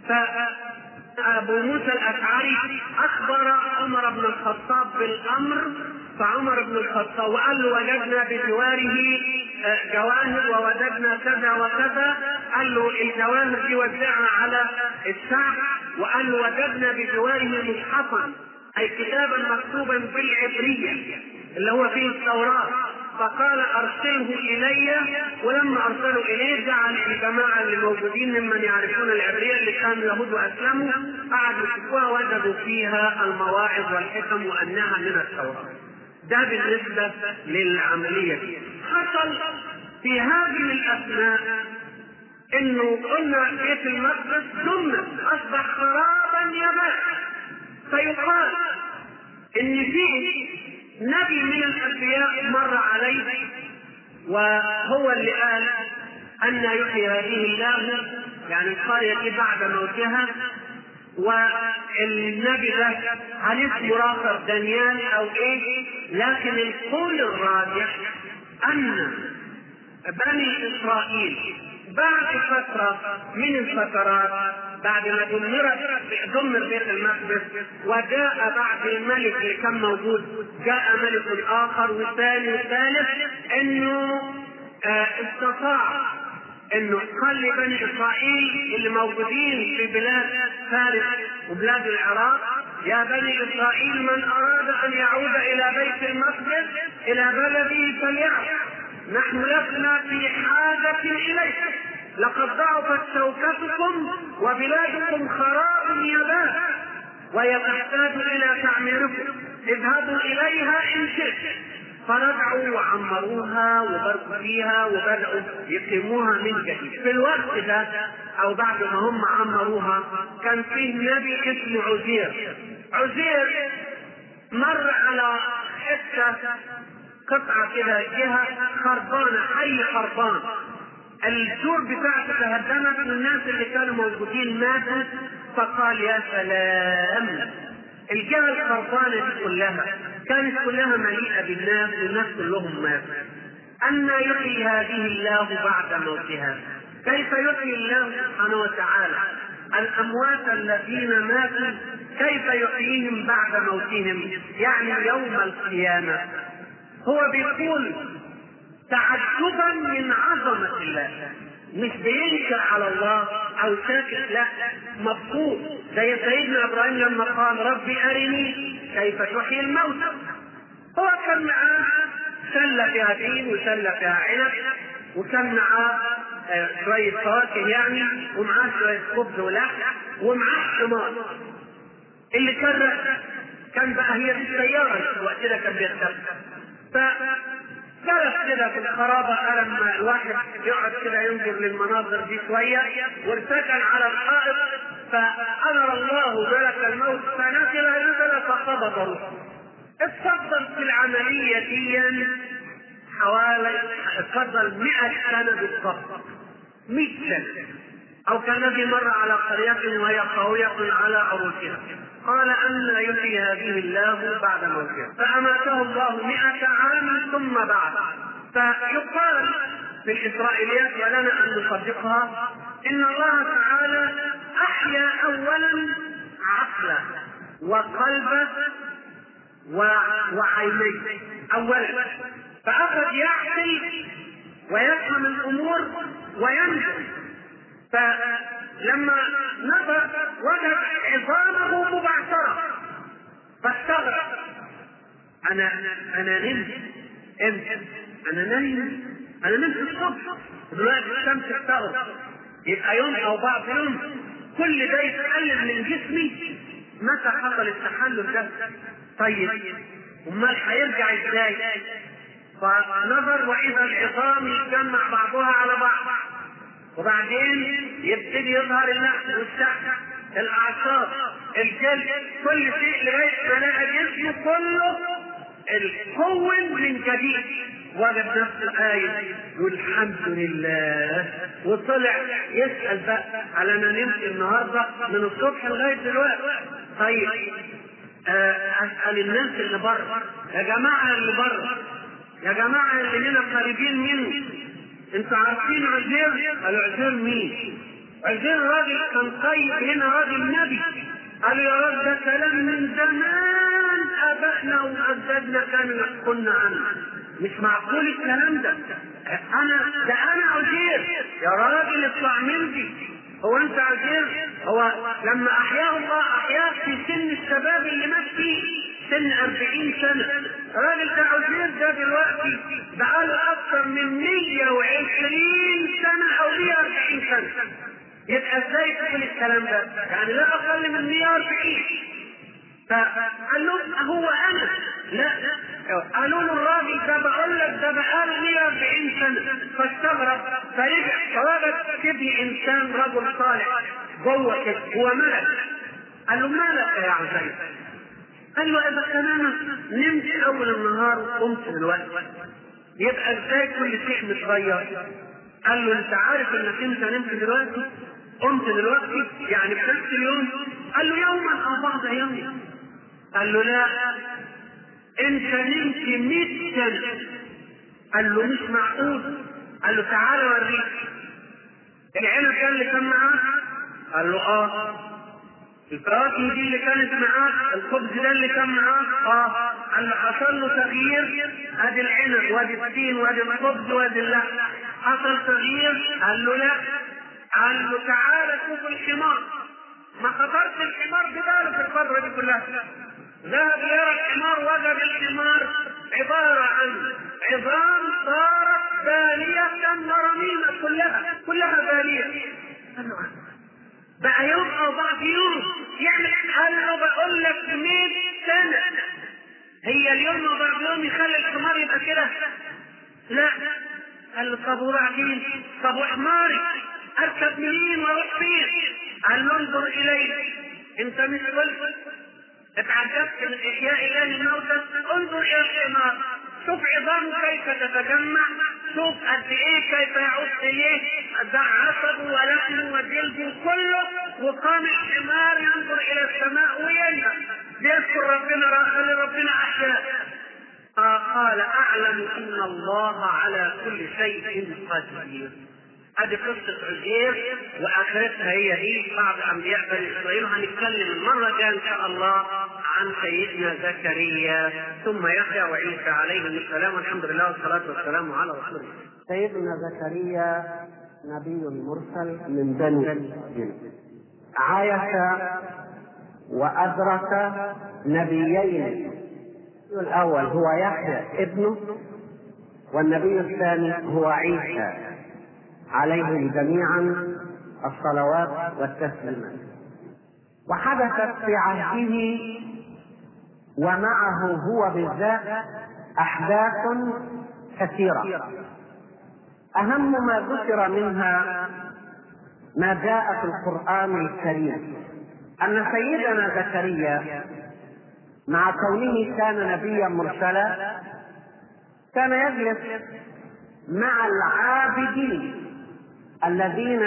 فابو موسى الاشعري اخبر عمر بن الخطاب بالامر فعمر بن الخطاب وقال له وجدنا بجواره جواهر ووجدنا كذا وكذا قال له الجواهر دي وزعها على الشعب وقال له وجدنا بجواره مصحفا اي كتابا مكتوبا بالعبريه اللي هو فيه التوراه فقال ارسله الي ولما ارسلوا اليه جعل الجماعه اللي موجودين ممن يعرفون العبريه اللي كانوا يهود واسلموا قعدوا يشوفوها وجدوا فيها المواعظ والحكم وانها من التوراه. ده بالنسبه للعمليه دي. حصل في هذه الاثناء انه قلنا بيت المقدس دمر اصبح خرابا يبس فيقال ان فيه نبي من الانبياء مر عليه وهو اللي قال ان يحيي هذه الله يعني القريه دي بعد موتها والنبي ده هل اسمه راقر دانيال او ايه لكن القول الراجح ان بني اسرائيل بعد فترة من الفترات بعد ما دمرت دمر بيت المقدس وجاء بعد الملك اللي كان موجود جاء ملك اخر والثاني والثالث انه آه استطاع انه خلي بني اسرائيل اللي موجودين في بلاد فارس وبلاد العراق يا بني اسرائيل من اراد ان يعود الى بيت المقدس الى بلده فليعد نحن لسنا في حاجة إليكم لقد ضعفت شوكتكم وبلادكم خراب يبات وهي تحتاج إلى تعميركم اذهبوا إليها إن شئتم فرجعوا وعمروها وبركوا فيها وبدأوا يقيموها من جديد في الوقت ده أو بعد ما هم عمروها كان فيه نبي اسمه عزير عزير مر على حتة قطعة كده جهة خربانة حي خربان السور بتاعته تهدمت والناس اللي كانوا موجودين ماتوا فقال يا سلام الجهة الخربانة دي كلها كانت كلها مليئة بالناس والناس كلهم ماتوا أن يحيي هذه الله بعد موتها كيف يحيي الله سبحانه وتعالى الأموات الذين ماتوا كيف يحييهم بعد موتهم يعني يوم القيامة هو بيقول تعجبا من عظمة الله مش بينكر على الله او ساكت لا مبسوط زي سيدنا ابراهيم لما قال ربي ارني كيف تحيي الموتى هو كان معاه سله فيها دين وسله فيها عنب وكان معاه شوية فواكه يعني ومعاه شوية خبز ولحم ومعاه حمار اللي كان كان بقى هي في السيارة الوقت ده كان بيركب فجلس كده في الخرابة لما الواحد يقعد كده ينظر للمناظر دي شوية وارتكن على الحائط فأمر الله ملك الموت فنزل نزل فقبض روحه اتفضل في العملية دي حوالي اتفضل 100 سنة بالضبط 100 سنة أو كالذي مر على قرية وهي خاوية على عروشها قال أن يحيي هذه الله بعد موتها فأماته الله مئة عام ثم بعد فيقال في الإسرائيليات ولنا أن نصدقها إن الله تعالى أحيا أولا عقله وقلبه وعينيه أولا فأخذ يعقل ويفهم الأمور وينجو فلما نظر وجد عظامه مبعثرة فاستغرب أنا أنا نمت امتى؟ أنا نايم أنا نمت الصبح دلوقتي الشمس بتغرب يبقى يوم أو بعض يوم كل ده يتقلب من جسمي متى حصل التحلل ده؟ طيب امال هيرجع ازاي؟ فنظر واذا العظام يتجمع بعضها على بعض وبعدين يبتدي يظهر اللحم والشحم الاعصاب الجلد كل شيء لغايه ما لقى جسمه كله الكون من جديد وجد نفسه آية يقول الحمد لله وطلع يسأل بقى على أنا نمت النهارده من الصبح لغاية دلوقتي طيب أسأل الناس اللي بره يا جماعة اللي بره يا جماعة اللي هنا قريبين مني انتوا عارفين عزير؟ قالوا عزير مين؟ عزير راجل كان طيب هنا راجل نبي قالوا يا رب ده كلام من زمان ابائنا واجدادنا كانوا يحكون عنه مش معقول الكلام ده انا ده انا عزير يا راجل اطلع مني هو انت عزير هو لما احياه الله احياه في سن الشباب اللي مات فيه سن 40 سنة الراجل ده عزير ده دلوقتي بقاله أكثر من 120 سنة أو 140 سنة يبقى ازاي تقول الكلام ده؟ يعني لا أقل من 140 فقال له هو أنا لا قالوا له الراجل ده بقول لك ده بقاله 140 سنة فاستغرب فرجع فوجد شبه إنسان رجل صالح جوه كده هو ملك قال له مالك يا عزيز قال له اذا كان انا نمت اول النهار وقمت دلوقتي يبقى ازاي كل شيء متغير قال له انت عارف انك انت نمت دلوقتي قمت دلوقتي يعني في نفس اليوم قال له يوما او بعض يوم قال له لا انت نمت 100 سنه قال له مش معقول قال له تعالى اوريك العنب ده اللي كان معاه قال له اه الفواكه دي اللي كانت معاه الخبز ده اللي كان معاه اه قال له حصل له تغيير ادي العنب وادي التين وادي الخبز وادي اللحم حصل تغيير قال له لا قال له تعالى شوف الحمار ما خطرت الحمار بباله في الفتره دي كلها ذهب يرى الحمار وجد الحمار عباره عن عظام صارت باليه ورميمه كلها كلها باليه قال له بقى يوم او بعد يوم يعني قال له بقول لك 100 سنه هي اليوم او بعد يوم يخلي الحمار يبقى كده لا قال له طب وبعدين طب وحماري اركب منين واروح فين قال له انظر الي انت مش قلت اتعجبت من احياء الله الموتى انظر الى الحمار شوف عظامه كيف تتجمع شوف قد ايه كيف يعود اليه ده عصبه ولحمه وجلده كله وقام الحمار ينظر الى السماء وينهى بيذكر ربنا خلي ربنا احياه آه قال اعلم ان الله على كل شيء قدير هذه قصة عزير وآخرتها هي دي بعض أنبياء بني إسرائيل وهنتكلم المرة الجاية إن شاء الله عن سيدنا زكريا ثم يحيى وعيسى عليهم السلام والحمد لله والصلاة والسلام على رسول الله. سيدنا زكريا نبي مرسل من بني إسرائيل عايش وأدرك نبيين الأول هو يحيى ابنه والنبي الثاني هو عيسى عليهم جميعا الصلوات والتسليمات وحدثت في عهده ومعه هو بالذات احداث كثيره اهم ما ذكر منها ما جاء في القران الكريم ان سيدنا زكريا مع كونه كان نبيا مرسلا كان يجلس مع العابدين الذين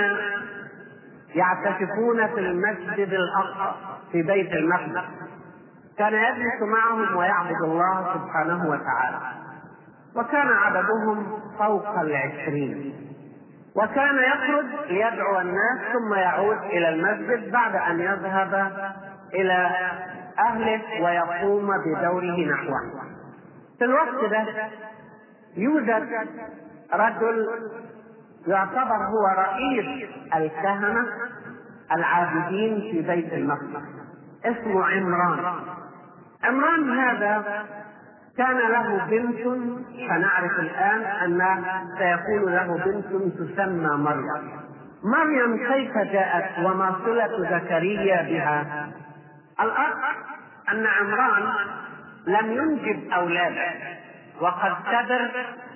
يعتكفون في المسجد الاقصى في بيت المقدس كان يجلس معهم ويعبد الله سبحانه وتعالى وكان عددهم فوق العشرين وكان يخرج ليدعو الناس ثم يعود الى المسجد بعد ان يذهب الى اهله ويقوم بدوره نحوه في الوقت ده يوجد رجل يعتبر هو رئيس الكهنة العابدين في بيت المقدس اسمه عمران عمران هذا كان له بنت سنعرف الآن أن سيكون له بنت تسمى مريم مريم كيف جاءت وما صلة زكريا بها الأصل أن عمران لم ينجب أولادا وقد كبر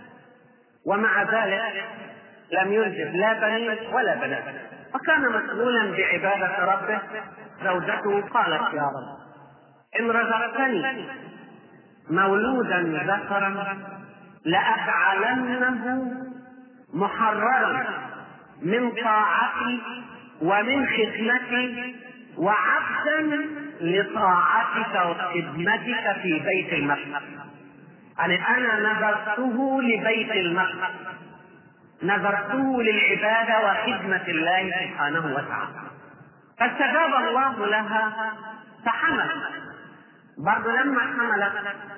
ومع ذلك لم ينجب لا بنين ولا بنات وكان مشغولا بعبادة ربه زوجته قالت يا رب إن رزقتني مولودا ذكرا لأجعلنه محررا من طاعتي ومن خدمتي وعبدا لطاعتك وخدمتك في بيت المقدس يعني انا نذرته لبيت المقدس نذرته للعباده وخدمه الله سبحانه وتعالى فاستجاب الله لها فحملت برضه لما حملت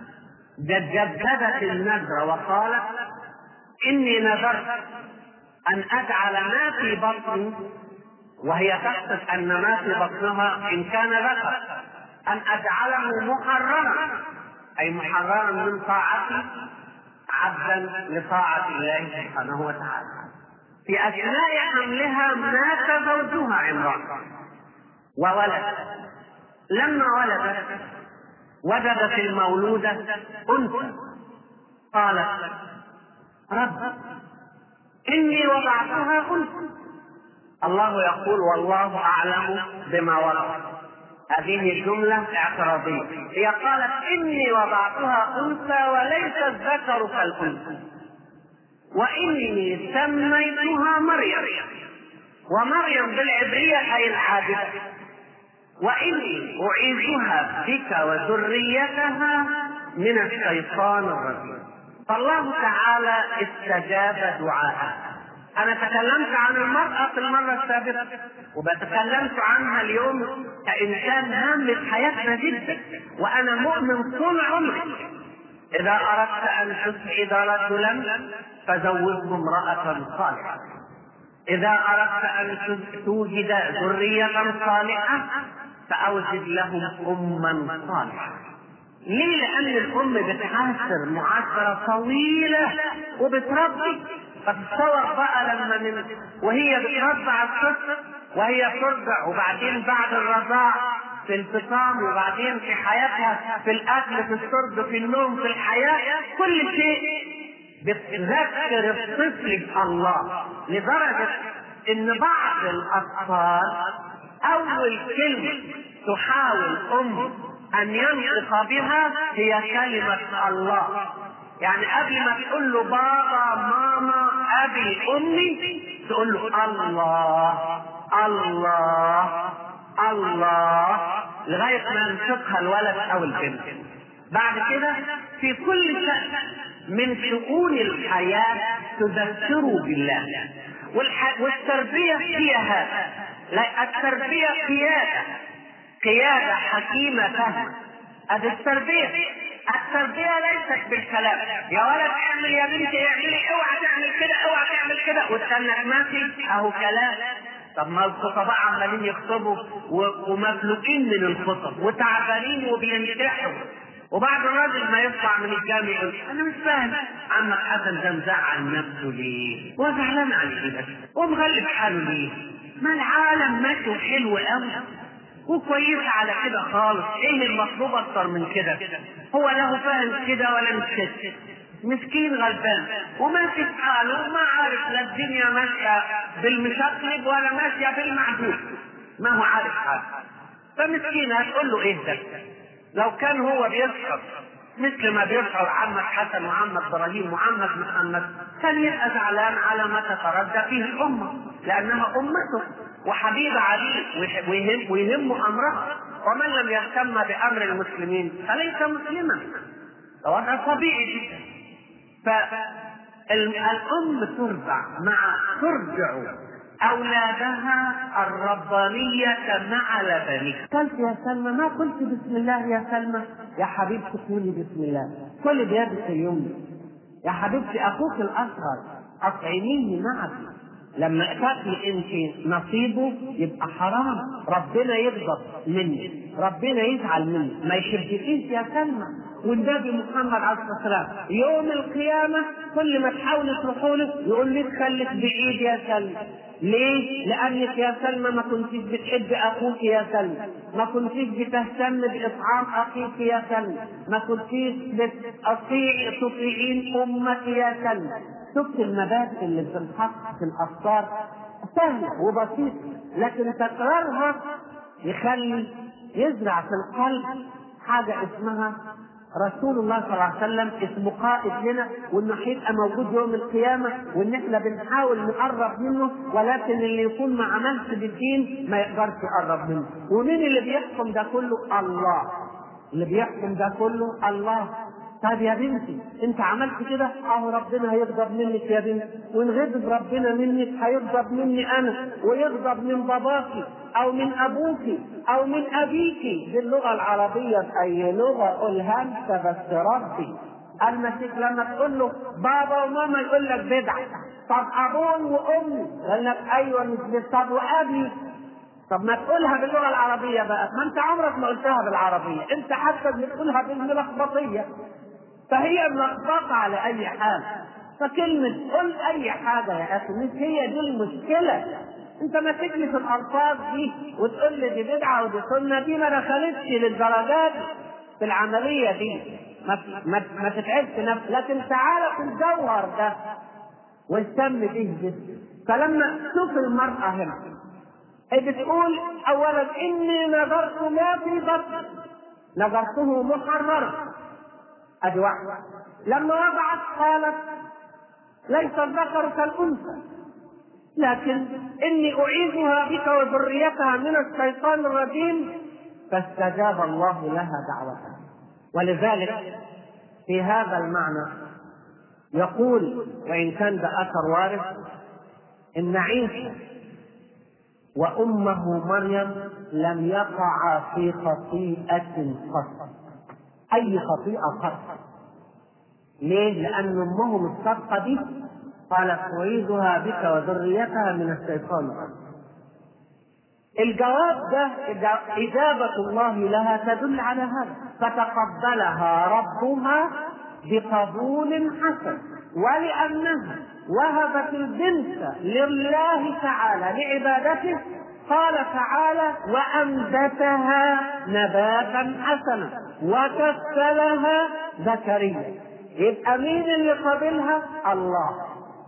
جددت النذر وقالت اني نذرت ان اجعل ما في بطني وهي تحسب ان ما في بطنها ان كان ذكر ان اجعله محررا اي محررا من طاعتي عبدا لطاعه الله سبحانه وتعالى في اثناء حملها مات زوجها عمران وولد لما ولدت وجدت المولودة أنثى قالت رب إني وضعتها أنثى الله يقول والله أعلم بما وضع هذه جملة اعتراضية هي قالت إني وضعتها أنثى وليس الذكر كالأنثى وإني سميتها مريم ومريم بالعبرية أي العابدة وإني أعيذها بك وذريتها من الشيطان الرجيم فالله تعالى استجاب دعاءها أنا تكلمت عن المرأة في المرة السابقة وبتكلمت عنها اليوم كإنسان هام في حياتنا جدا وأنا مؤمن طول عمري إذا أردت أن تسعد رجلا فزوجه امرأة صالحة إذا أردت أن توجد ذرية صالحة فأوجد لهم أما صالحة ليه؟ لأن الأم بتعاشر معاشرة طويلة وبتربي فتصور بقى لما من وهي بترضع الطفل وهي ترضع وبعدين بعد الرضاع في الفطام وبعدين في حياتها في الأكل في الشرب في النوم في الحياة كل شيء بتذكر الطفل الله لدرجة إن بعض الأطفال أول كلمة تحاول أم أن ينطق بها هي كلمة الله يعني قبل ما تقول له بابا ماما أبي أمي تقول له الله الله الله لغاية ما ينطقها الولد أو البنت بعد كده في كل شيء من شؤون الحياة تذكروا بالله والح... والتربية هي هذا لا التربية قيادة قيادة حكيمة فهم هذه التربية التربية ليست بالكلام يا ولد اعمل يا بنتي اعملي اوعى تعمل كده اوعى تعمل كده واستنك ماشي اهو كلام طب ما الخطباء عمالين يخطبوا ومفلوقين من الخطب وتعبانين وبينتحوا وبعد الراجل ما يطلع من الجامع يقول انا مش فاهم عمك حسن ده مزعل نفسه ليه؟ هو زعلان على ايه بس؟ ومغلب حاله ليه؟ ما العالم ماشي وحلو قوي وكويسة على كده خالص ايه المطلوب اكتر من كده هو له فاهم كده ولا مش كده مسكين غلبان وماشي في حاله وما عارف لا الدنيا ماشية بالمشقلب ولا ماشية بالمعدول ما هو عارف حاله فمسكين هتقول له ايه ده لو كان هو بيشعر مثل ما بيشعر عمك حسن وعمك ابراهيم وعمك محمد كان يبقى زعلان على ما تتردى فيه الامه لانها امته وحبيب عليه ويهم ويهم امرها ومن لم يهتم بامر المسلمين فليس مسلما وهذا طبيعي جدا فالام ترضع مع ترجع أولادها الربانية مع لبنها قلت يا سلمى ما قلت بسم الله يا سلمى يا حبيبتي قولي بسم الله كل بيدك اليمنى يا حبيبتي أخوك الأصغر أطعميه معك لما تاكلي انت نصيبه يبقى حرام ربنا يغضب مني ربنا يزعل مني ما يشبكيش يا سلمى والنبي محمد عليه الصلاه والسلام يوم القيامه كل ما تحاولي تروحوا له يقول لك خليك بعيد يا سلمى ليه؟ لأنك يا سلمى ما كنتيش بتحب أخوك يا سلمى، ما كنتيش بتهتم بإطعام أخيك يا سلمى، ما كنتيش بتطيع تطيعين أمك يا سلمى، شفت المبادئ اللي بتنحط في الافكار سهله وبسيطه لكن تكرارها يخلي يزرع في القلب حاجه اسمها رسول الله صلى الله عليه وسلم اسمه قائد لنا وانه هيبقى موجود يوم القيامه وان احنا بنحاول نقرب منه ولكن اللي يكون ما عملش بالدين ما يقدرش يقرب منه ومين اللي بيحكم ده كله الله اللي بيحكم ده كله الله طيب يا بنتي انت عملت كده اهو ربنا هيغضب منك يا بنتي وان غضب ربنا منك هيغضب مني انا ويغضب من باباكي او من ابوك او من ابيك باللغه العربيه باي لغه قولها انت بس ربي المسيح لما تقول له بابا وماما يقول لك بدعه طب ابوي وامي يقول لك ايوه مش طب وابي طب ما تقولها باللغه العربيه بقى ما انت عمرك ما قلتها بالعربيه انت حتى بتقولها بالملخبطيه فهي ملخبطه على اي حال فكلمة قل أي حاجة يا أخي مش هي دي المشكلة أنت ما تجلس الألفاظ دي وتقول لي دي بدعة ودي سنة دي ما دخلتش للدرجات في العملية دي ما ما, ما تتعبش نفسك لكن تعالى في الجوهر ده واهتم به جدا فلما تشوف المرأة هنا بتقول أولا إني نظرت ما في بطن نظرته محررا أدي واحدة لما وضعت قالت ليس الذكر كالأنثى لكن إني أعيذها بك وذريتها من الشيطان الرجيم فاستجاب الله لها دعوتها ولذلك في هذا المعنى يقول وإن كان ده أثر وارث إن عيسى وأمه مريم لم يقعا في خطيئة قط أي خطيئة قط ليه؟ لأن أمهم الصدقة دي قالت أعيذها بك وذريتها من الشيطان الرجيم الجواب ده إجابة الله لها تدل على هذا فتقبلها ربها بقبول حسن ولأنها وهبت البنت لله تعالى لعبادته قال تعالى وأنبتها نباتا حسنا وكفلها زكريا يبقى مين اللي قابلها؟ الله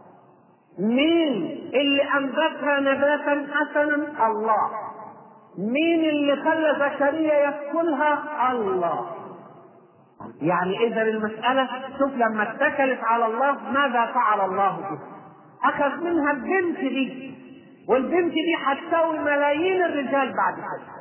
مين اللي انبتها نباتا حسنا؟ الله مين اللي خلى زكريا يدخلها؟ الله يعني اذا المساله شوف لما اتكلت على الله ماذا فعل الله بها؟ اخذ منها البنت دي والبنت دي هتساوي ملايين الرجال بعد كده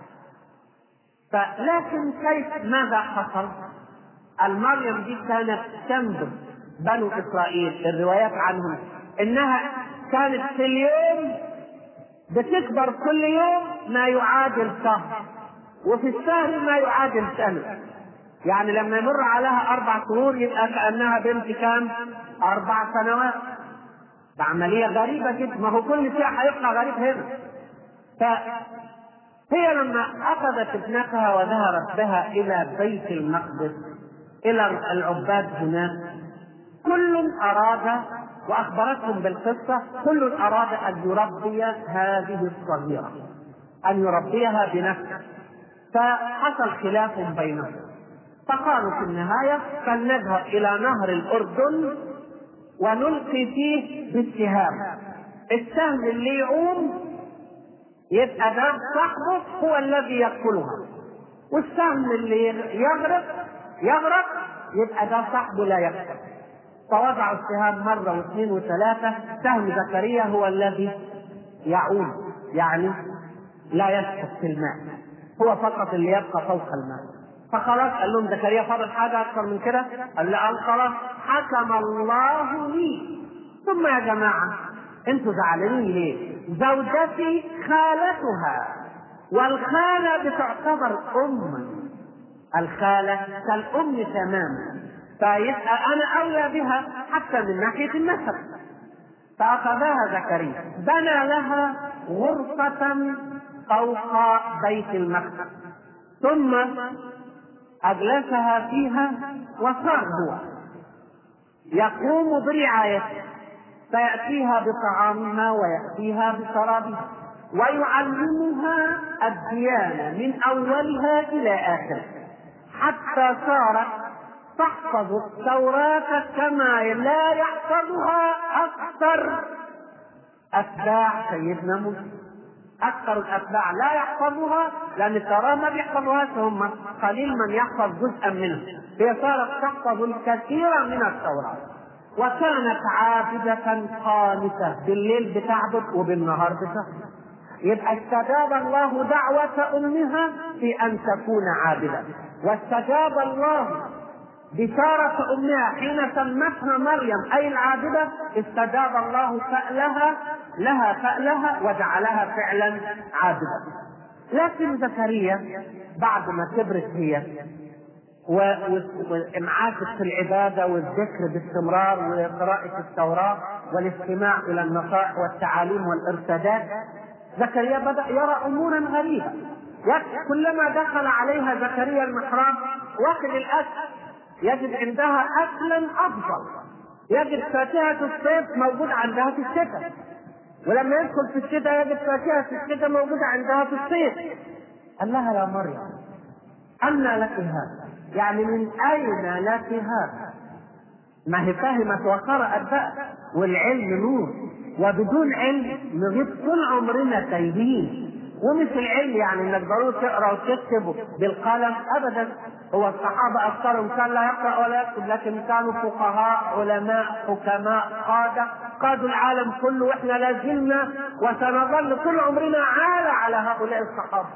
فلكن كيف ماذا حصل؟ المريم دي كانت تنبذ بنو اسرائيل الروايات عنهم انها كانت في اليوم بتكبر كل يوم ما يعادل شهر وفي الشهر ما يعادل سنه يعني لما يمر عليها اربع شهور يبقى كانها بنت كام؟ اربع سنوات ده عمليه غريبه جدا ما هو كل شيء هيبقى غريب هنا فهي لما اخذت ابنتها وذهبت بها الى بيت المقدس الى العباد هناك كل اراد واخبرتهم بالقصه كل اراد ان يربي هذه الصغيره ان يربيها بنفسه فحصل خلاف بينهم فقالوا في النهايه فلنذهب الى نهر الاردن ونلقي فيه بالسهام السهم اللي يعوم يبقى ده صاحبه هو الذي يقتلها والسهم اللي يغرق يغرق يبقى ده صاحبه لا يغرق فوضعوا السهام مرة واثنين وثلاثة سهم زكريا هو الذي يعوم يعني لا يسقط في الماء هو فقط اللي يبقى فوق الماء فخلاص قال لهم زكريا فاضل حاجة أكثر من كده؟ قال لا خلاص حكم الله لي ثم يا جماعة انتوا زعلانين ليه؟ زوجتي خالتها والخالة بتعتبر أما الخالة كالأم تماما فيبقى أنا أولى بها حتى من ناحية النسب فأخذها زكريا بنى لها غرفة فوق بيت المقدس ثم أجلسها فيها وصار هو يقوم برعايتها فيأتيها بطعامها ويأتيها بشرابها ويعلمها الديانة من أولها إلى آخرها حتى صارت تحفظ التوراة كما لا يحفظها أكثر أتباع سيدنا موسى أكثر الأتباع لا يحفظها لأن التوراة ما بيحفظوهاش هم قليل من يحفظ جزءا منها هي صارت تحفظ الكثير من التوراة وكانت عابدة قانتة بالليل بتعبد وبالنهار بتعبد يبقى استجاب الله دعوة أمها في أن تكون عابدة واستجاب الله بشارة أمها حين سمتها مريم أي العابدة استجاب الله فألها لها فألها وجعلها فعلا عابدة لكن زكريا بعد ما كبرت هي وانعاشت في العبادة والذكر باستمرار وقراءة التوراة والاستماع إلى النصائح والتعاليم والإرشادات زكريا بدأ يرى أمورا غريبة كلما دخل عليها زكريا المحراب واخذ الأكل يجد عندها أكلا أفضل يجد فاكهة الصيف موجود عندها في الشتاء ولما يدخل في الشتاء يجد فاكهة في الشتاء موجودة عندها في الصيف قال لها يا مريم أنى لك هذا يعني من أين لك هذا ما هي فهمت وقرأت بقى والعلم نور وبدون علم نغيب طول عمرنا تايهين ومش العلم يعني انك ضروري تقرا وتكتب بالقلم ابدا هو الصحابه اكثرهم كان لا يقرا ولا يكتب لكن كانوا فقهاء علماء حكماء قاده قادوا العالم كله واحنا لازلنا وسنظل طول عمرنا عالة على هؤلاء الصحابه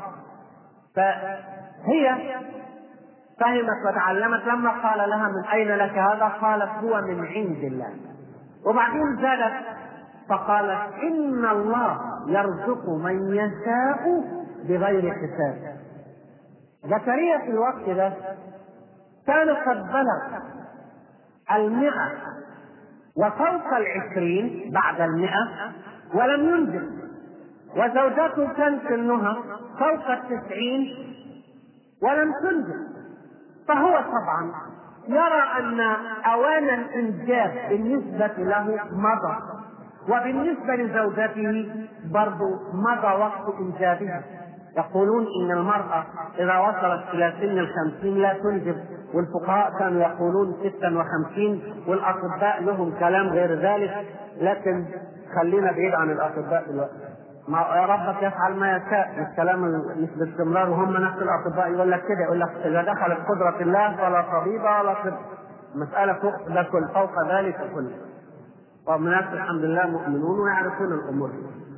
فهي فهمت وتعلمت لما قال لها من اين لك هذا قالت هو من عند الله وبعدين زادت فقالت ان الله يرزق من يشاء بغير حساب زكريا في الوقت ده كان قد بلغ المئة وفوق العشرين بعد المئة ولم ينجب وزوجته كان سنها فوق التسعين ولم تنجب فهو طبعا يرى ان اوان الانجاب بالنسبه له مضى وبالنسبه لزوجته برضو مضى وقت انجابها يقولون ان المراه اذا وصلت الى سن الخمسين لا تنجب والفقهاء كانوا يقولون ستا وخمسين والاطباء لهم كلام غير ذلك لكن خلينا بعيد عن الاطباء دلوقتي ما ربك يفعل ما يشاء الكلام مش باستمرار وهم نفس الاطباء يقول لك كده يقول لك اذا دخلت قدره الله فلا طبيب ولا طب مساله فوق ده كل فوق ذلك كله والناس الحمد لله مؤمنون ويعرفون الامور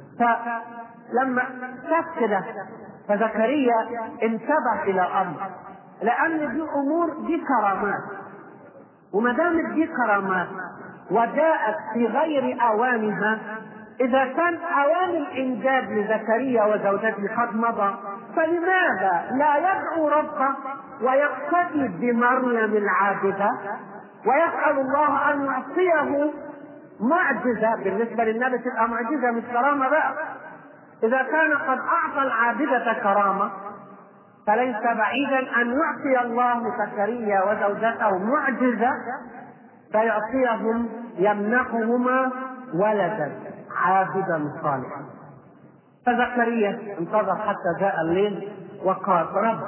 فلما شاف كده فزكريا انتبه الى امر لان دي امور دي كرامات وما دامت دي كرامات وجاءت في غير اوانها إذا كان أوان الإنجاب لزكريا وزوجته قد مضى فلماذا لا يدعو ربه ويقتدي بمريم العابدة ويسأل الله أن يعطيه معجزة بالنسبة للنبي تبقى معجزة مش كرامة بقى إذا كان قد أعطى العابدة كرامة فليس بعيدا أن يعطي الله زكريا وزوجته معجزة فيعطيهم يمنحهما ولدا عابدا صالحا فزكريا انتظر حتى جاء الليل وقال رب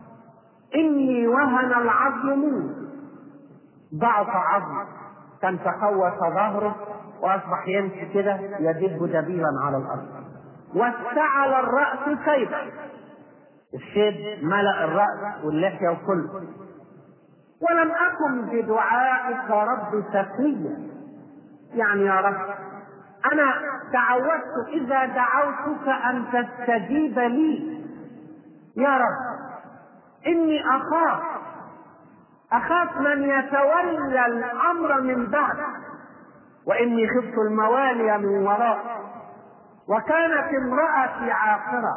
اني وهن العظم مني ضعف عظم كان تقوس ظهره واصبح يمشي كده يدب دبيبا على الارض واستعل الراس كيدا الشيب ملا الراس واللحيه وكله ولم اكن بدعائك رب سقيا يعني يا رب أنا تعودت إذا دعوتك أن تستجيب لي يا رب إني أخاف أخاف من يتولى الأمر من بعد وإني خفت الموالي من وراء وكانت امرأتي عاقرة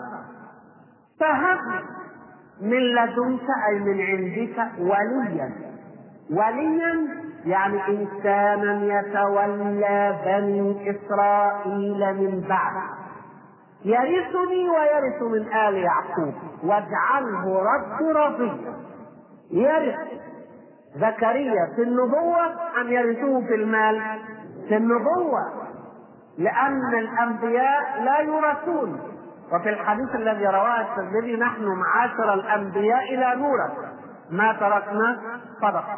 فهب من لدنك أي من عندك وليا وليا يعني إنسانا يتولى بني إسرائيل من بعد يرثني ويرث من آل يعقوب واجعله رب رضيا يرث زكريا في النبوة أم يرثه في المال؟ في النبوة لأن الأنبياء لا يورثون وفي الحديث الذي رواه الترمذي نحن معاشر الأنبياء لا نورث ما تركنا صدقة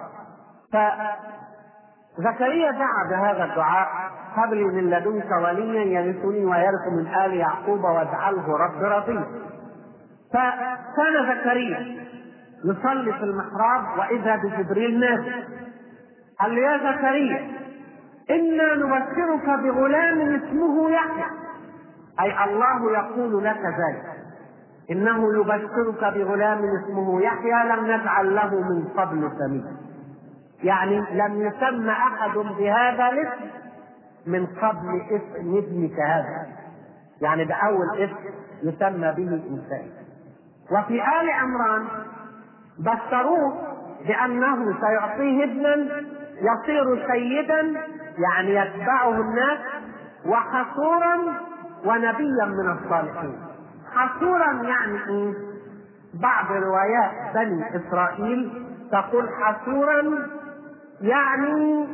فزكريا دعا بهذا الدعاء هب لي من لدنك وليا يرثني ويرث من ال يعقوب واجعله رب رضيا فكان زكريا يصلي في المحراب واذا بجبريل نازل قال له يا زكريا انا نبشرك بغلام اسمه يحيى اي الله يقول لك ذلك انه يبشرك بغلام اسمه يحيى لم نجعل له من قبل سميا يعني لم يسمى احد بهذا الاسم من قبل اسم ابنك هذا يعني ده اول اسم يسمى به انسان وفي ال عمران بشروه بانه سيعطيه ابنا يصير سيدا يعني يتبعه الناس وحصورا ونبيا من الصالحين حصورا يعني ايه بعض روايات بني اسرائيل تقول حصورا يعني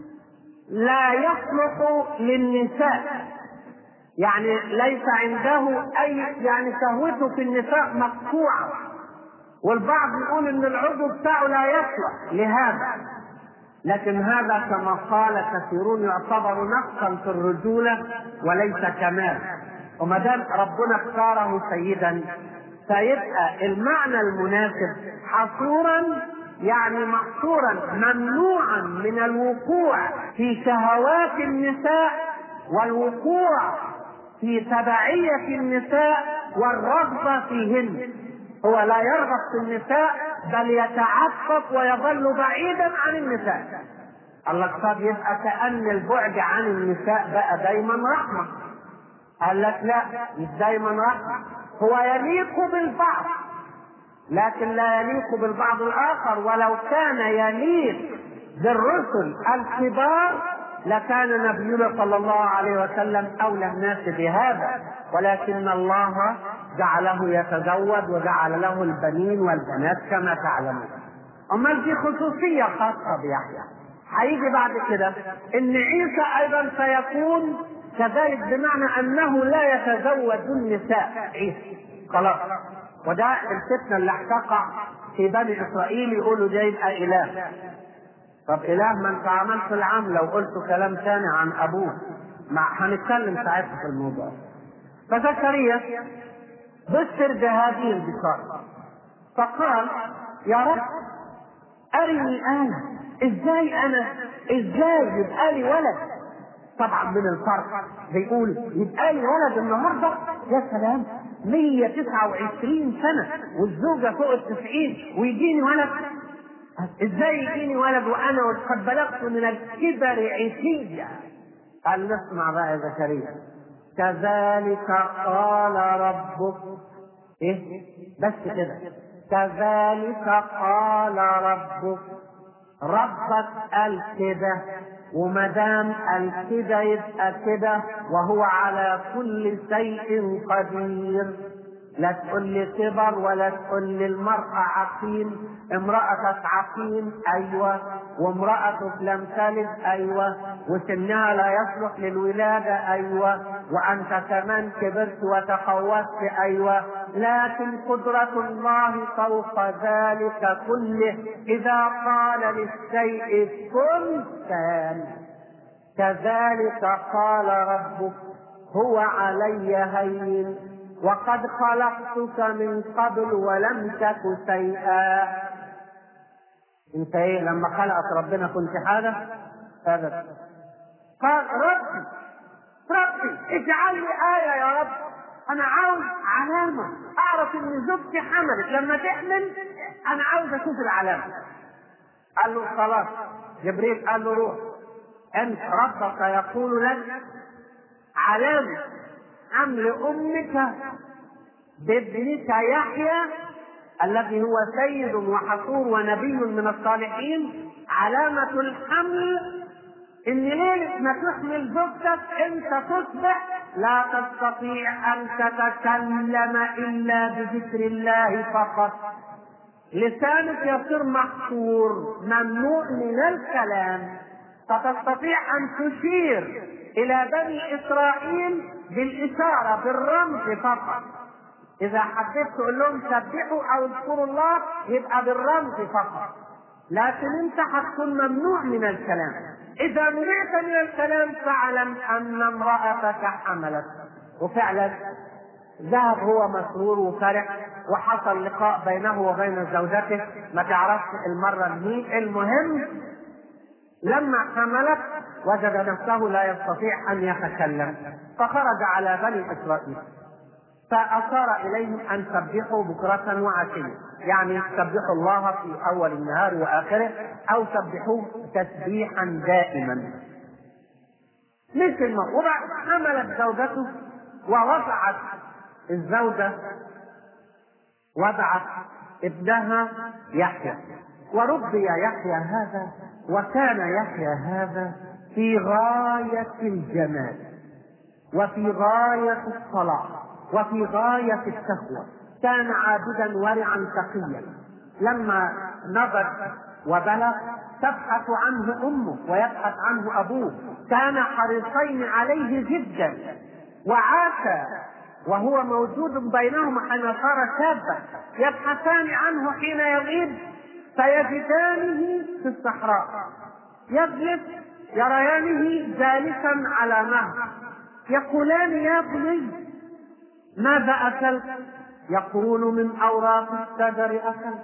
لا يصلح للنساء يعني ليس عنده اي يعني شهوته في النساء مقطوعه والبعض يقول ان العضو بتاعه لا يصلح لهذا لكن هذا كما قال كثيرون يعتبر نقصا في الرجوله وليس كمال وما دام ربنا اختاره سيدا فيبقى المعنى المناسب حصورا يعني محصورا ممنوعا من الوقوع في شهوات النساء والوقوع في تبعية النساء والرغبة فيهن هو لا يرغب في النساء بل يتعفف ويظل بعيدا عن النساء الله طب يبقى كأن البعد عن النساء بقى دايما رحمة قال لك لا مش دايما رحمة هو يليق بالبعض لكن لا يليق بالبعض الآخر ولو كان يليق بالرسل الكبار لكان نبينا صلى الله عليه وسلم أولى الناس بهذا ولكن الله جعله يتزوج وجعل له البنين والبنات كما تعلمون أمال دي خصوصية خاصة بيحيى هيجي بعد كده إن عيسى أيضا سيكون كذلك بمعنى أنه لا يتزوج النساء عيسى خلاص وده الفتنة اللي هتقع في بني إسرائيل يقولوا ده يبقى إله طب إله ما أنت عملت العمل لو قلت كلام ثاني عن أبوه مع هنتكلم ساعتها في الموضوع فزكريا بشر بهذه البشارة فقال يا رب أرني أنا إزاي أنا إزاي يبقى لي ولد طبعا من الفرق بيقول يبقى لي ولد النهارده يا سلام 129 سنة والزوجة فوق التسعين ويجيني ولد ازاي يجيني ولد وانا قد بلغت من الكبر عتيا قال نسمع بقى يا زكريا كذلك قال ربك ايه بس كده كذلك قال ربك ربك قال كده وما دام قال كده يبقى كده وهو على كل شيء قدير لا تقول لي كبر ولا تقول لي المرأة عقيم امرأتك عقيم أيوة وامرأتك لم تلد أيوة وسنها لا يصلح للولادة أيوة وأنت كمان كبرت وتقوت أيوة لكن قدرة الله فوق ذلك كله إذا قال للشيء كن كان كذلك قال ربك هو علي هين وقد خلقتك من قبل ولم تك شيئا انت ايه لما خلقت ربنا كنت حاجه ابدا قال ربي ربي اجعل لي آية يا رب أنا عاوز علامة أعرف إن زوجتي حملت لما تحمل أنا عاوز أشوف العلامة قال له خلاص جبريل قال له روح أنت ربك يقول لك علامة حمل أمك بابنك يحيى الذي هو سيد وحصور ونبي من الصالحين علامة الحمل إن ليلة ما تحمل زوجتك أنت تصبح لا تستطيع أن تتكلم إلا بذكر الله فقط لسانك يصير محصور ممنوع من الكلام فتستطيع أن تشير إلى بني إسرائيل بالإشارة بالرمز فقط إذا حبيت تقول لهم سبحوا أو اذكروا الله يبقى بالرمز فقط لكن أنت هتكون ممنوع من الكلام إذا منعت من الكلام فاعلم أن امرأتك حملت وفعلا ذهب هو مسرور وفرح وحصل لقاء بينه وبين زوجته ما تعرفش المرة دي المهم لما حملت وجد نفسه لا يستطيع أن يتكلم فخرج على بني إسرائيل فأشار إليهم أن سبحوا بكرة وعشية يعني سبحوا الله في أول النهار وآخره أو سبحوه تسبيحا دائما مثل المرء وبعد حملت زوجته ووضعت الزوجة وضعت ابنها يحيى وربي يحيى هذا وكان يحيى هذا في غاية الجمال وفي غاية الصلاح وفي غاية التقوى كان عابدا ورعا تقيا لما نضج وبلغ تبحث عنه امه ويبحث عنه ابوه كان حريصين عليه جدا وعاش وهو موجود بينهما حين صار شابا يبحثان عنه حين يغيب فيجدانه في الصحراء يجلس يريانه جالسا على نهر يقولان يا بني ماذا اكلت يقول من اوراق الشجر اكلت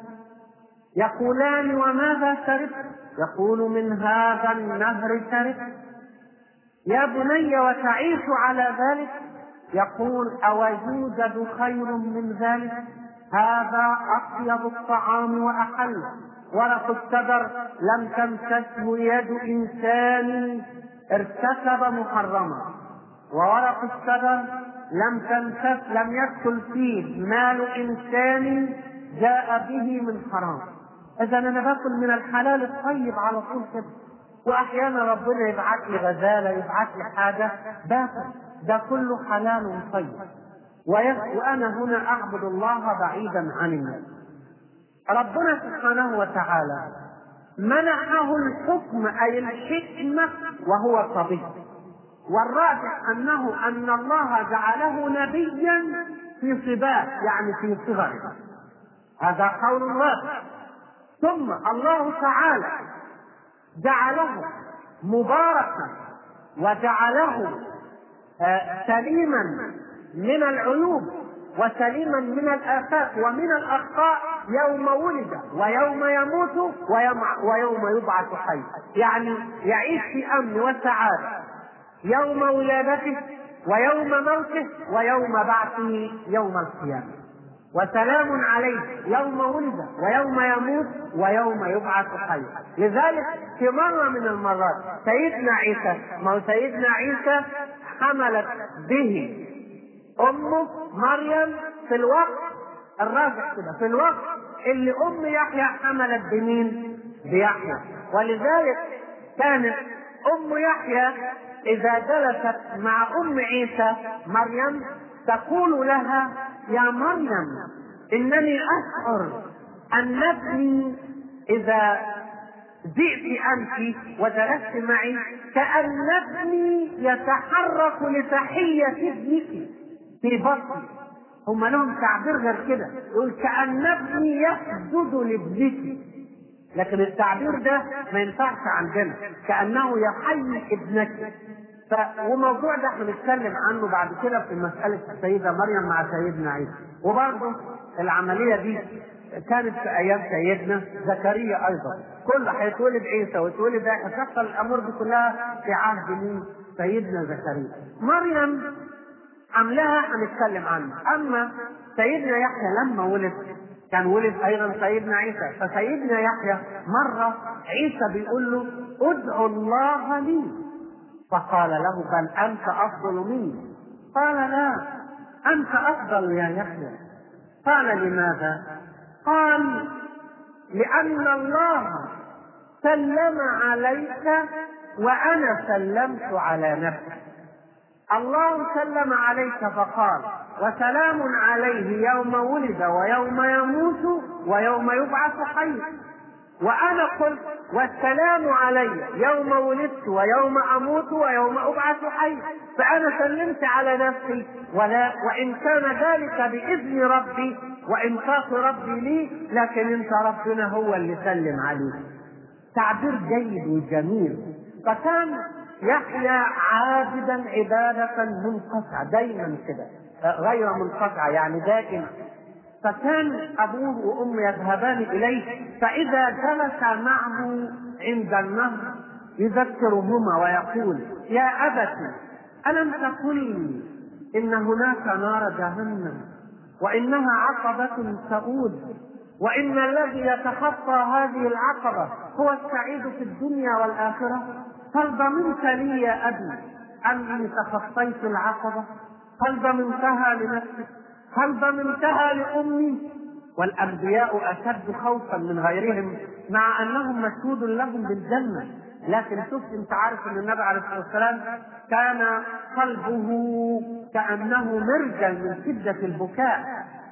يقولان وماذا شربت يقول من هذا النهر شربت يا بني وتعيش على ذلك يقول أويوجد خير من ذلك هذا أطيب الطعام وأحل ورق الشجر لم تمسسه يد إنسان ارتكب محرما وورق الشجر لم تمسس لم يدخل فيه مال إنسان جاء به من حرام إذا أنا باكل من الحلال الطيب على طول كده وأحيانا ربنا يبعث لي غزالة يبعث لي حاجة باكل ده كله حلال طيب وأنا هنا أعبد الله بعيدا عن الناس ربنا سبحانه وتعالى منحه الحكم أي الحكمة وهو صبي والراجح أنه أن الله جعله نبيا في صباه يعني في صغره هذا قول الله ثم الله تعالى جعله مباركا وجعله سليما من العيوب وسليما من الآفات ومن الأخطاء يوم ولد ويوم يموت ويوم, ويوم يبعث حي يعني يعيش في أمن وسعادة يوم ولادته ويوم موته ويوم بعثه يوم القيامة وسلام عليه يوم ولد ويوم يموت ويوم يبعث حيا لذلك في مرة من المرات سيدنا عيسى ما هو سيدنا عيسى حملت به أمه مريم في الوقت الراجح كده في الوقت اللي أم يحيى حملت بمين؟ بيحيى ولذلك كانت أم يحيى إذا جلست مع أم عيسى مريم تقول لها يا مريم إنني أشعر أن ابني إذا جئت أنت وجلست معي كأن ابني يتحرك لتحية ابنك في بطني هم لهم تعبير غير كده يقول كأن ابني يسجد لابنك لكن التعبير ده ما ينفعش عندنا كأنه يحيي ابنك ف... وموضوع ده احنا بنتكلم عنه بعد كده في مسألة السيدة مريم مع سيدنا عيسى وبرضه العملية دي كانت في أيام سيدنا زكريا أيضا كل هيتولد عيسى ويتولد هتحصل الأمور دي كلها في عهد مين؟ سيدنا زكريا مريم حملها هنتكلم عنه أما سيدنا يحيى لما ولد كان ولد أيضا سيدنا عيسى فسيدنا يحيى مرة عيسى بيقول له ادعو الله لي فقال له بل أنت أفضل مني قال لا أنت أفضل يا يحيى قال لماذا قال لأن الله سلم عليك وأنا سلمت على نفسي الله سلم عليك فقال وسلام عليه يوم ولد ويوم يموت ويوم يبعث حي وانا قلت والسلام علي يوم ولدت ويوم اموت ويوم ابعث حي فانا سلمت على نفسي ولا وان كان ذلك باذن ربي وانصاف ربي لي لكن انت ربنا هو اللي سلم عليه تعبير جيد وجميل فكان يحيى عابدا عبادة منقطعة دايما كده غير منقطعة يعني دائما فكان أبوه وأمه يذهبان إليه فإذا جلس معه عند النهر يذكرهما ويقول يا أبت ألم تقل إن هناك نار جهنم وإنها عقبة تؤود وإن الذي يتخطى هذه العقبة هو السعيد في الدنيا والآخرة هل ضمنت لي يا أبي أني تخطيت العقبة هل ضمنتها لنفسك هل ضمنتها لأمي والأنبياء أشد خوفا من غيرهم مع انهم مشهود لهم بالجنه لكن شوف انت عارف ان النبي عليه الصلاه والسلام كان قلبه كانه مرجل من شده البكاء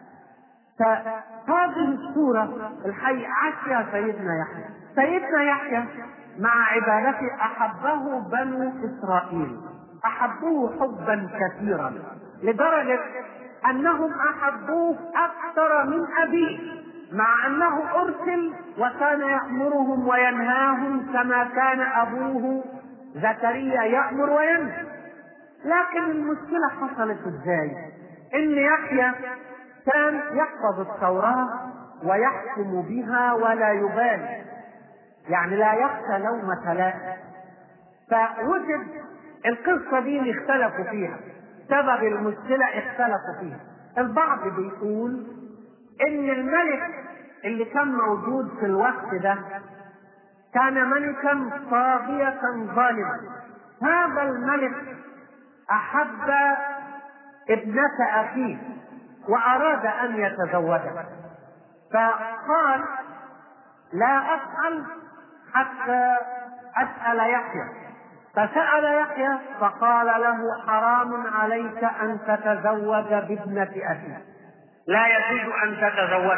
فهذه الصورة الحي عاش فيها سيدنا يحيى سيدنا يحيى مع عبادته أحبه بنو إسرائيل أحبوه حبا كثيرا لدرجة أنهم أحبوه أكثر من أبيه مع أنه أرسل وكان يأمرهم وينهاهم كما كان أبوه زكريا يأمر وينهى لكن المشكلة حصلت ازاي؟ إن يحيى كان يحفظ التوراة ويحكم بها ولا يبالي يعني لا يخشى لومة لائم فوجد القصة دي اختلفوا فيها سبب المشكلة اختلفوا فيها البعض بيقول ان الملك اللي كان موجود في الوقت ده كان ملكا طاغية ظالما هذا الملك احب ابنة اخيه واراد ان يتزوجها فقال لا افعل حتى اسال يحيى فسال يحيى فقال له حرام عليك ان تتزوج بابنه اخيك لا يجوز ان تتزوج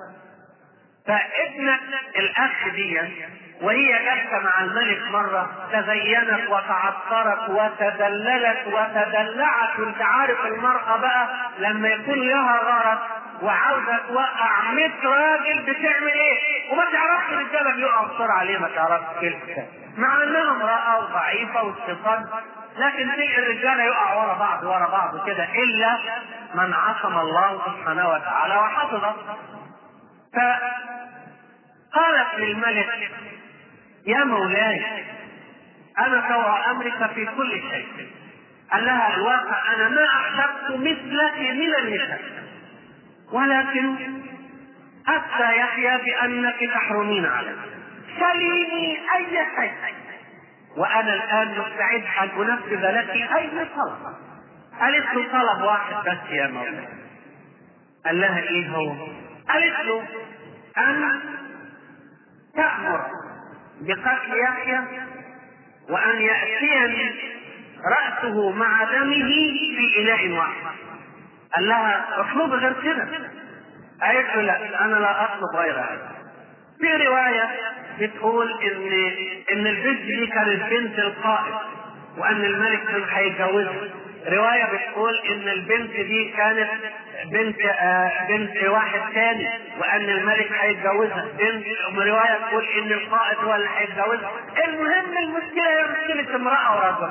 فابنة الاخ دي وهي جالسة مع الملك مرة تزينت وتعطرت وتدللت وتدلعت وانت عارف المرأة بقى لما يكون لها غرض وعاوزة توقع 100 راجل بتعمل ايه؟ وما تعرفش الرجالة بيقعوا بسرعة ليه ما تعرفش كده مع انها امرأة وضعيفة واستقامة لكن تلقي الرجالة يقع ورا بعض ورا بعض كده الا من عصم الله سبحانه وتعالى وحفظه فقالت للملك يا مولاي انا ترى امرك في كل شيء قال لها الواقع انا ما احببت مثلك من النساء ولكن افتى يحيى بانك تحرمين علي سليني اي شيء وانا الان مستعد ان انفذ لك اي طلب قالت له طلب واحد بس يا مولاي قال لها ايه هو قالت له ان تامر بقتل يحيى وأن يأتيني رأسه مع دمه في إناء واحد قال لها اطلب غير كده قالت له لا أنا لا أطلب غير هذا في رواية بتقول إن إن البنت دي كانت بنت القائد وأن الملك كان هيتجوزها رواية بتقول إن البنت دي كانت بنت آه بنت واحد ثاني وأن الملك هيتجوزها بنت رواية تقول إن القائد هو اللي هيتجوزها المهم المشكلة هي مشكلة امرأة ورجل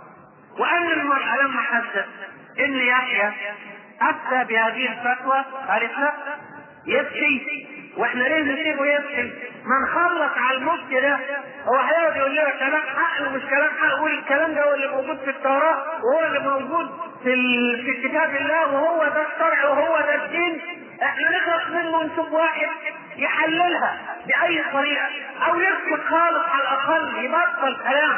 وأن المرأة لما حست إن يحيى أفتى بهذه الفتوى قالت لا يبكي واحنا ليه نسيبه يبكي؟ ما نخلص على المفتي ده هو هيقعد يقول لنا كلام حق ومش كلام حق يقول الكلام ده هو اللي موجود في التوراه وهو اللي موجود في ال... في كتاب الله وهو ده الشرع وهو ده الدين احنا نخلص منه ونشوف واحد يحللها باي طريقه او يسكت خالص على الاقل يبطل كلام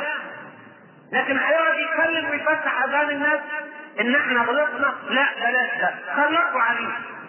لكن هيقعد يتكلم ويفتح اذان الناس ان احنا غلطنا لا بلاش ده خلصوا عليه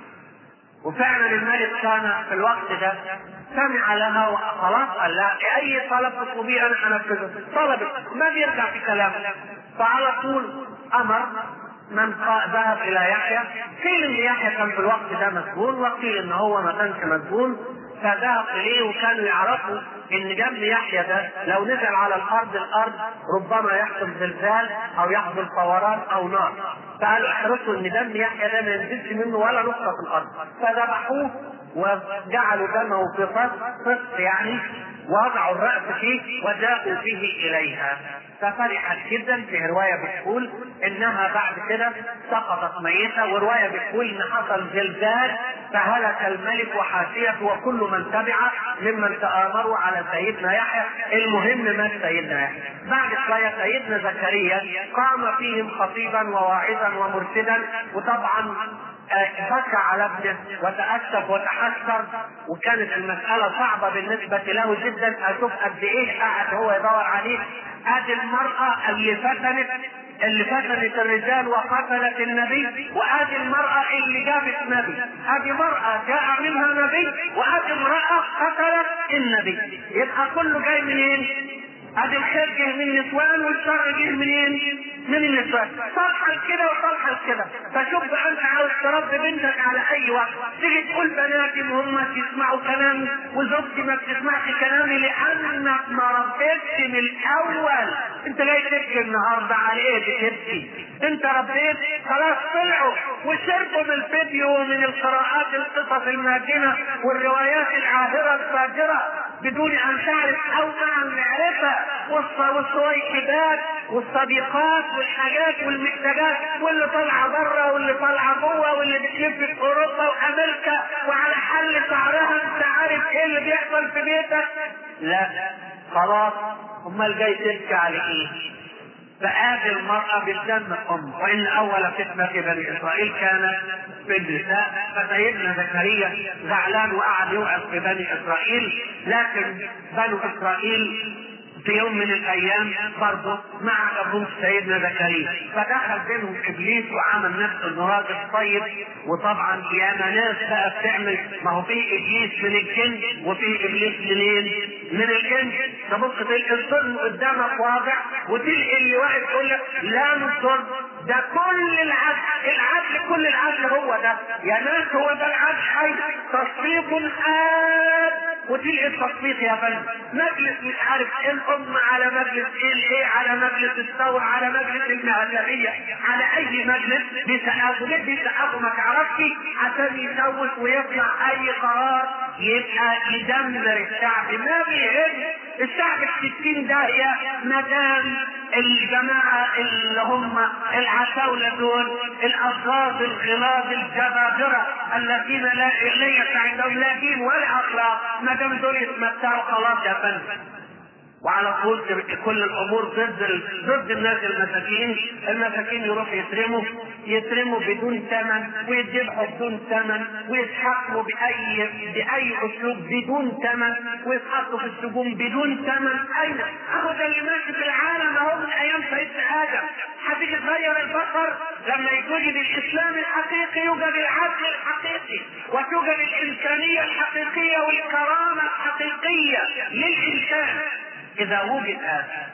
وفعلا الملك كان في الوقت ده سمع لها وخلاص قال لها اي طلب تطلبيه انا انفذه طلبت ما بيرجع في كلامه فعلى طول امر من ذهب الى يحيى قيل ان يحيى كان في الوقت ده مسجون وقيل ان هو ما كانش مسجون فذهب اليه وكانوا يعرفوا ان جنب يحيى ده لو نزل على الارض الارض ربما يحصل زلزال او يحصل فوران او نار فقالوا احرصوا ان دم يحيى ده ما ينزلش منه ولا نقطه في الارض فذبحوه وجعلوا دمه في قسط يعني وضعوا الرأس فيه وجاءوا فيه إليها ففرحت جدا في رواية بتقول إنها بعد كده سقطت ميتة ورواية بتقول إن حصل زلزال فهلك الملك وحاشيته وكل من تبعه ممن تآمروا على سيدنا يحيى المهم مات سيدنا يحيى بعد شوية سيدنا زكريا قام فيهم خطيبا وواعظا ومرشدا وطبعا بكى على ابنه وتأسف وتحسر وكانت المسألة صعبة بالنسبة له جدا أشوف قد إيه قاعد هو يدور عليه ادي المرأة اللي فتنت اللي فتنت الرجال وقتلت النبي وادي المرأة اللي جابت نبي ادي مرأة جاء منها نبي وادي امرأة قتلت النبي يبقى كله جاي منين؟ ادي الخير جه من النسوان والشر جه منين؟ من النسوان صالحة كده وصالحة كده فشوف بقى انت عاوز تربي بنتك على اي وقت تيجي تقول بناتي هم تسمعوا كلامي وزوجتي ما بتسمعش كلامي لانك ما ربيتش من الاول انت جاي تبكي النهارده على ايه بتبكي انت ربيت خلاص طلعوا وشربوا من الفيديو ومن القراءات القصص الماجنه والروايات العاهره الفاجره بدون ان تعرف او مع المعرفه والصويكبات والصديقات والحاجات والمحتاجات واللي طالعه بره واللي طالعه جوه واللي بتلف في اوروبا وامريكا وعلى حل شعرها انت عارف ايه اللي بيحصل في بيتك لا خلاص امال جاي تبكي على ايه فآتي المرأة بالدم الأم وإن أول فتنة في بني إسرائيل كان في النساء فسيدنا زكريا زعلان وقعد يوعظ في بني إسرائيل لكن بنو إسرائيل في يوم من الايام برضه مع ابوه سيدنا زكريا فدخل بينهم ابليس وعمل نفسه انه راجل طيب وطبعا ياما ناس بقى بتعمل ما هو في ابليس من الجن وفي ابليس منين؟ من الجن تبص تلقى الظلم قدامك واضح وتلقى اللي واحد يقول لك لا مش ظلم ده كل العدل العدل كل العدل هو ده يا ناس هو ده العدل حي تصفيق حاد وتلقى التصفيق يا فندم مجلس مش عارف ايه الام على مجلس ايه الايه على مجلس الثوره على مجلس المهزليه على اي مجلس بيسقفوا ليه بيسقفوا ما تعرفش عشان يسوس ويطلع اي قرار يبقى يدمر الشعب ما بيهم الشعب الستين داهية ما دام الجماعة اللي هم العتاولة دول الأفراد الغلاظ الجبابرة الذين لا ليس عندهم لا دين ولا أخلاق ما دام دول يتمتعوا خلاص يا فندم وعلى طول كل الامور ضد ضد الناس المساكين، المساكين يروحوا يترموا يترموا بدون ثمن ويذبحوا بدون ثمن ويتحكموا باي باي اسلوب بدون ثمن ويتحطوا في السجون بدون ثمن، اين؟ اهو ده اللي ماشي في العالم اهو من ايام سيدنا ادم، هتيجي تغير البشر لما يوجد الاسلام الحقيقي يوجد العدل الحقيقي وتوجد الانسانيه الحقيقيه والكرامه الحقيقيه للانسان اذا وجد هذا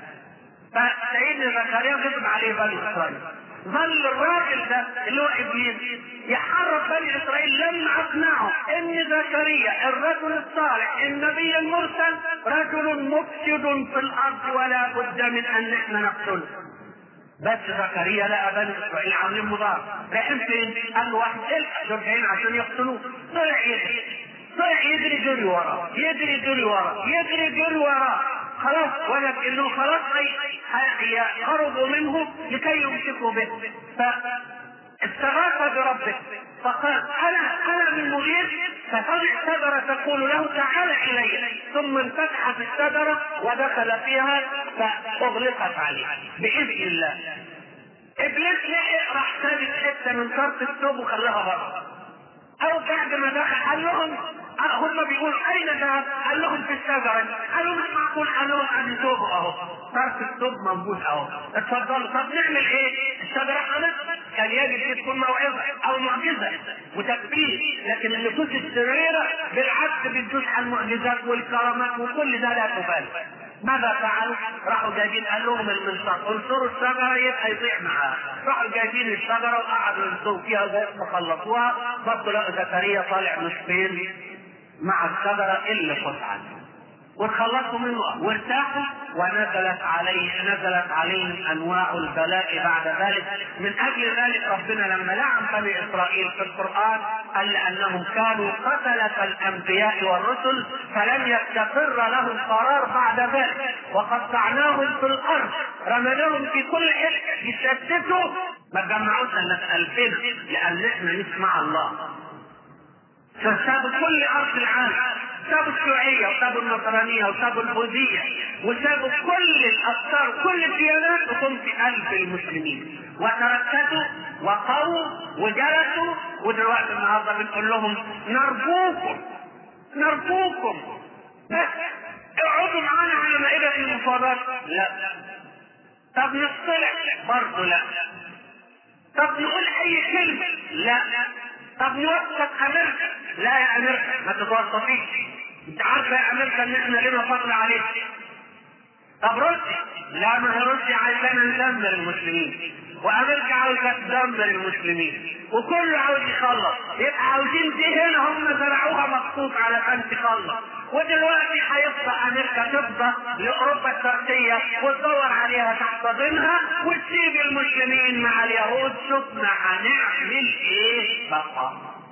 فسيدنا زكريا غضب عليه بني اسرائيل ظل الراجل ده اللي هو ابليس يحرف بني اسرائيل لما اقنعه ان زكريا الرجل الصالح النبي المرسل رجل مفسد في الارض ولا بد من ان احنا نقتله بس زكريا لقى بني اسرائيل عاملين مضار رايحين فين؟ قال له واحد الحق دول جايين عشان يقتلوه طلع يجري طلع يجري جري وراه يجري جري وراه يجري جري وراه خلاص ولد انه خلاص يقربوا منه لكي يمسكوا به فاستغاث بربه فقال انا انا من مغير فسمع شجره تقول له تعال الي ثم انفتحت الشجره ودخل فيها فاغلقت عليه باذن الله ابليس لحق راح سابت حته من شرط الثوب وخلاها بره او بعد ما دخل قال لهم هم بيقولوا اين ذهب؟ قال لهم في الشجره قالوا مش معقول قال لهم ادي ثوب اهو طرف الثوب موجود اهو اتفضلوا طب نعمل ايه؟ الشجره حمد كان يجب تكون موعظه او معجزه وتكبير لكن النفوس الشريره بالعكس بتدوس على المعجزات والكرامات وكل ده لا تبالي ماذا فعلوا؟ راحوا جايبين قال لهم المنشار انصروا الشجره يبقى يطيع معاها راحوا جايبين الشجره وقعدوا ينصروا فيها لغايه ما خلصوها برضه لقوا زكريا طالع نصفين مع الشجره اللي قطعت وتخلصوا منه وارتاحوا ونزلت عليه نزلت عليهم انواع البلاء بعد ذلك من اجل ذلك ربنا لما لعن بني اسرائيل في القران قال لانهم كانوا قتلة الانبياء والرسل فلم يستقر لهم قرار بعد ذلك وقطعناهم في الارض رميناهم في كل حته يشتتوا ما جمعوش الا في الفين لان احنا نسمع الله فسابوا كل ارض العالم سابوا الشيوعيه وسابوا النصرانيه وسابوا البوذيه وسابوا كل الافكار كل الديانات وهم في قلب المسلمين وتركزوا وقروا وجلسوا ودلوقتي النهارده بنقول لهم نرجوكم نرجوكم بس اقعدوا معانا على مائدة المفاوضات لا طب نصطلح برضه لا طب نقول اي كلمه لا طب نوثق امريكا لا يا امريكا ما تتوسطيش انت عارفه يا امريكا ان احنا لنا فضل عليك طب روسيا لا ما هي روسيا عايزانا ندمر المسلمين وامريكا عاوزه تدمر المسلمين وكله عاوز يخلص يبقى عاوزين دي هنا هم زرعوها مخصوص علشان تخلص ودلوقتي هيفضى امريكا تفضى لاوروبا الشرقيه وتدور عليها تحت ضمنها وتسيب المسلمين مع اليهود شوفنا هنعمل ايه بقى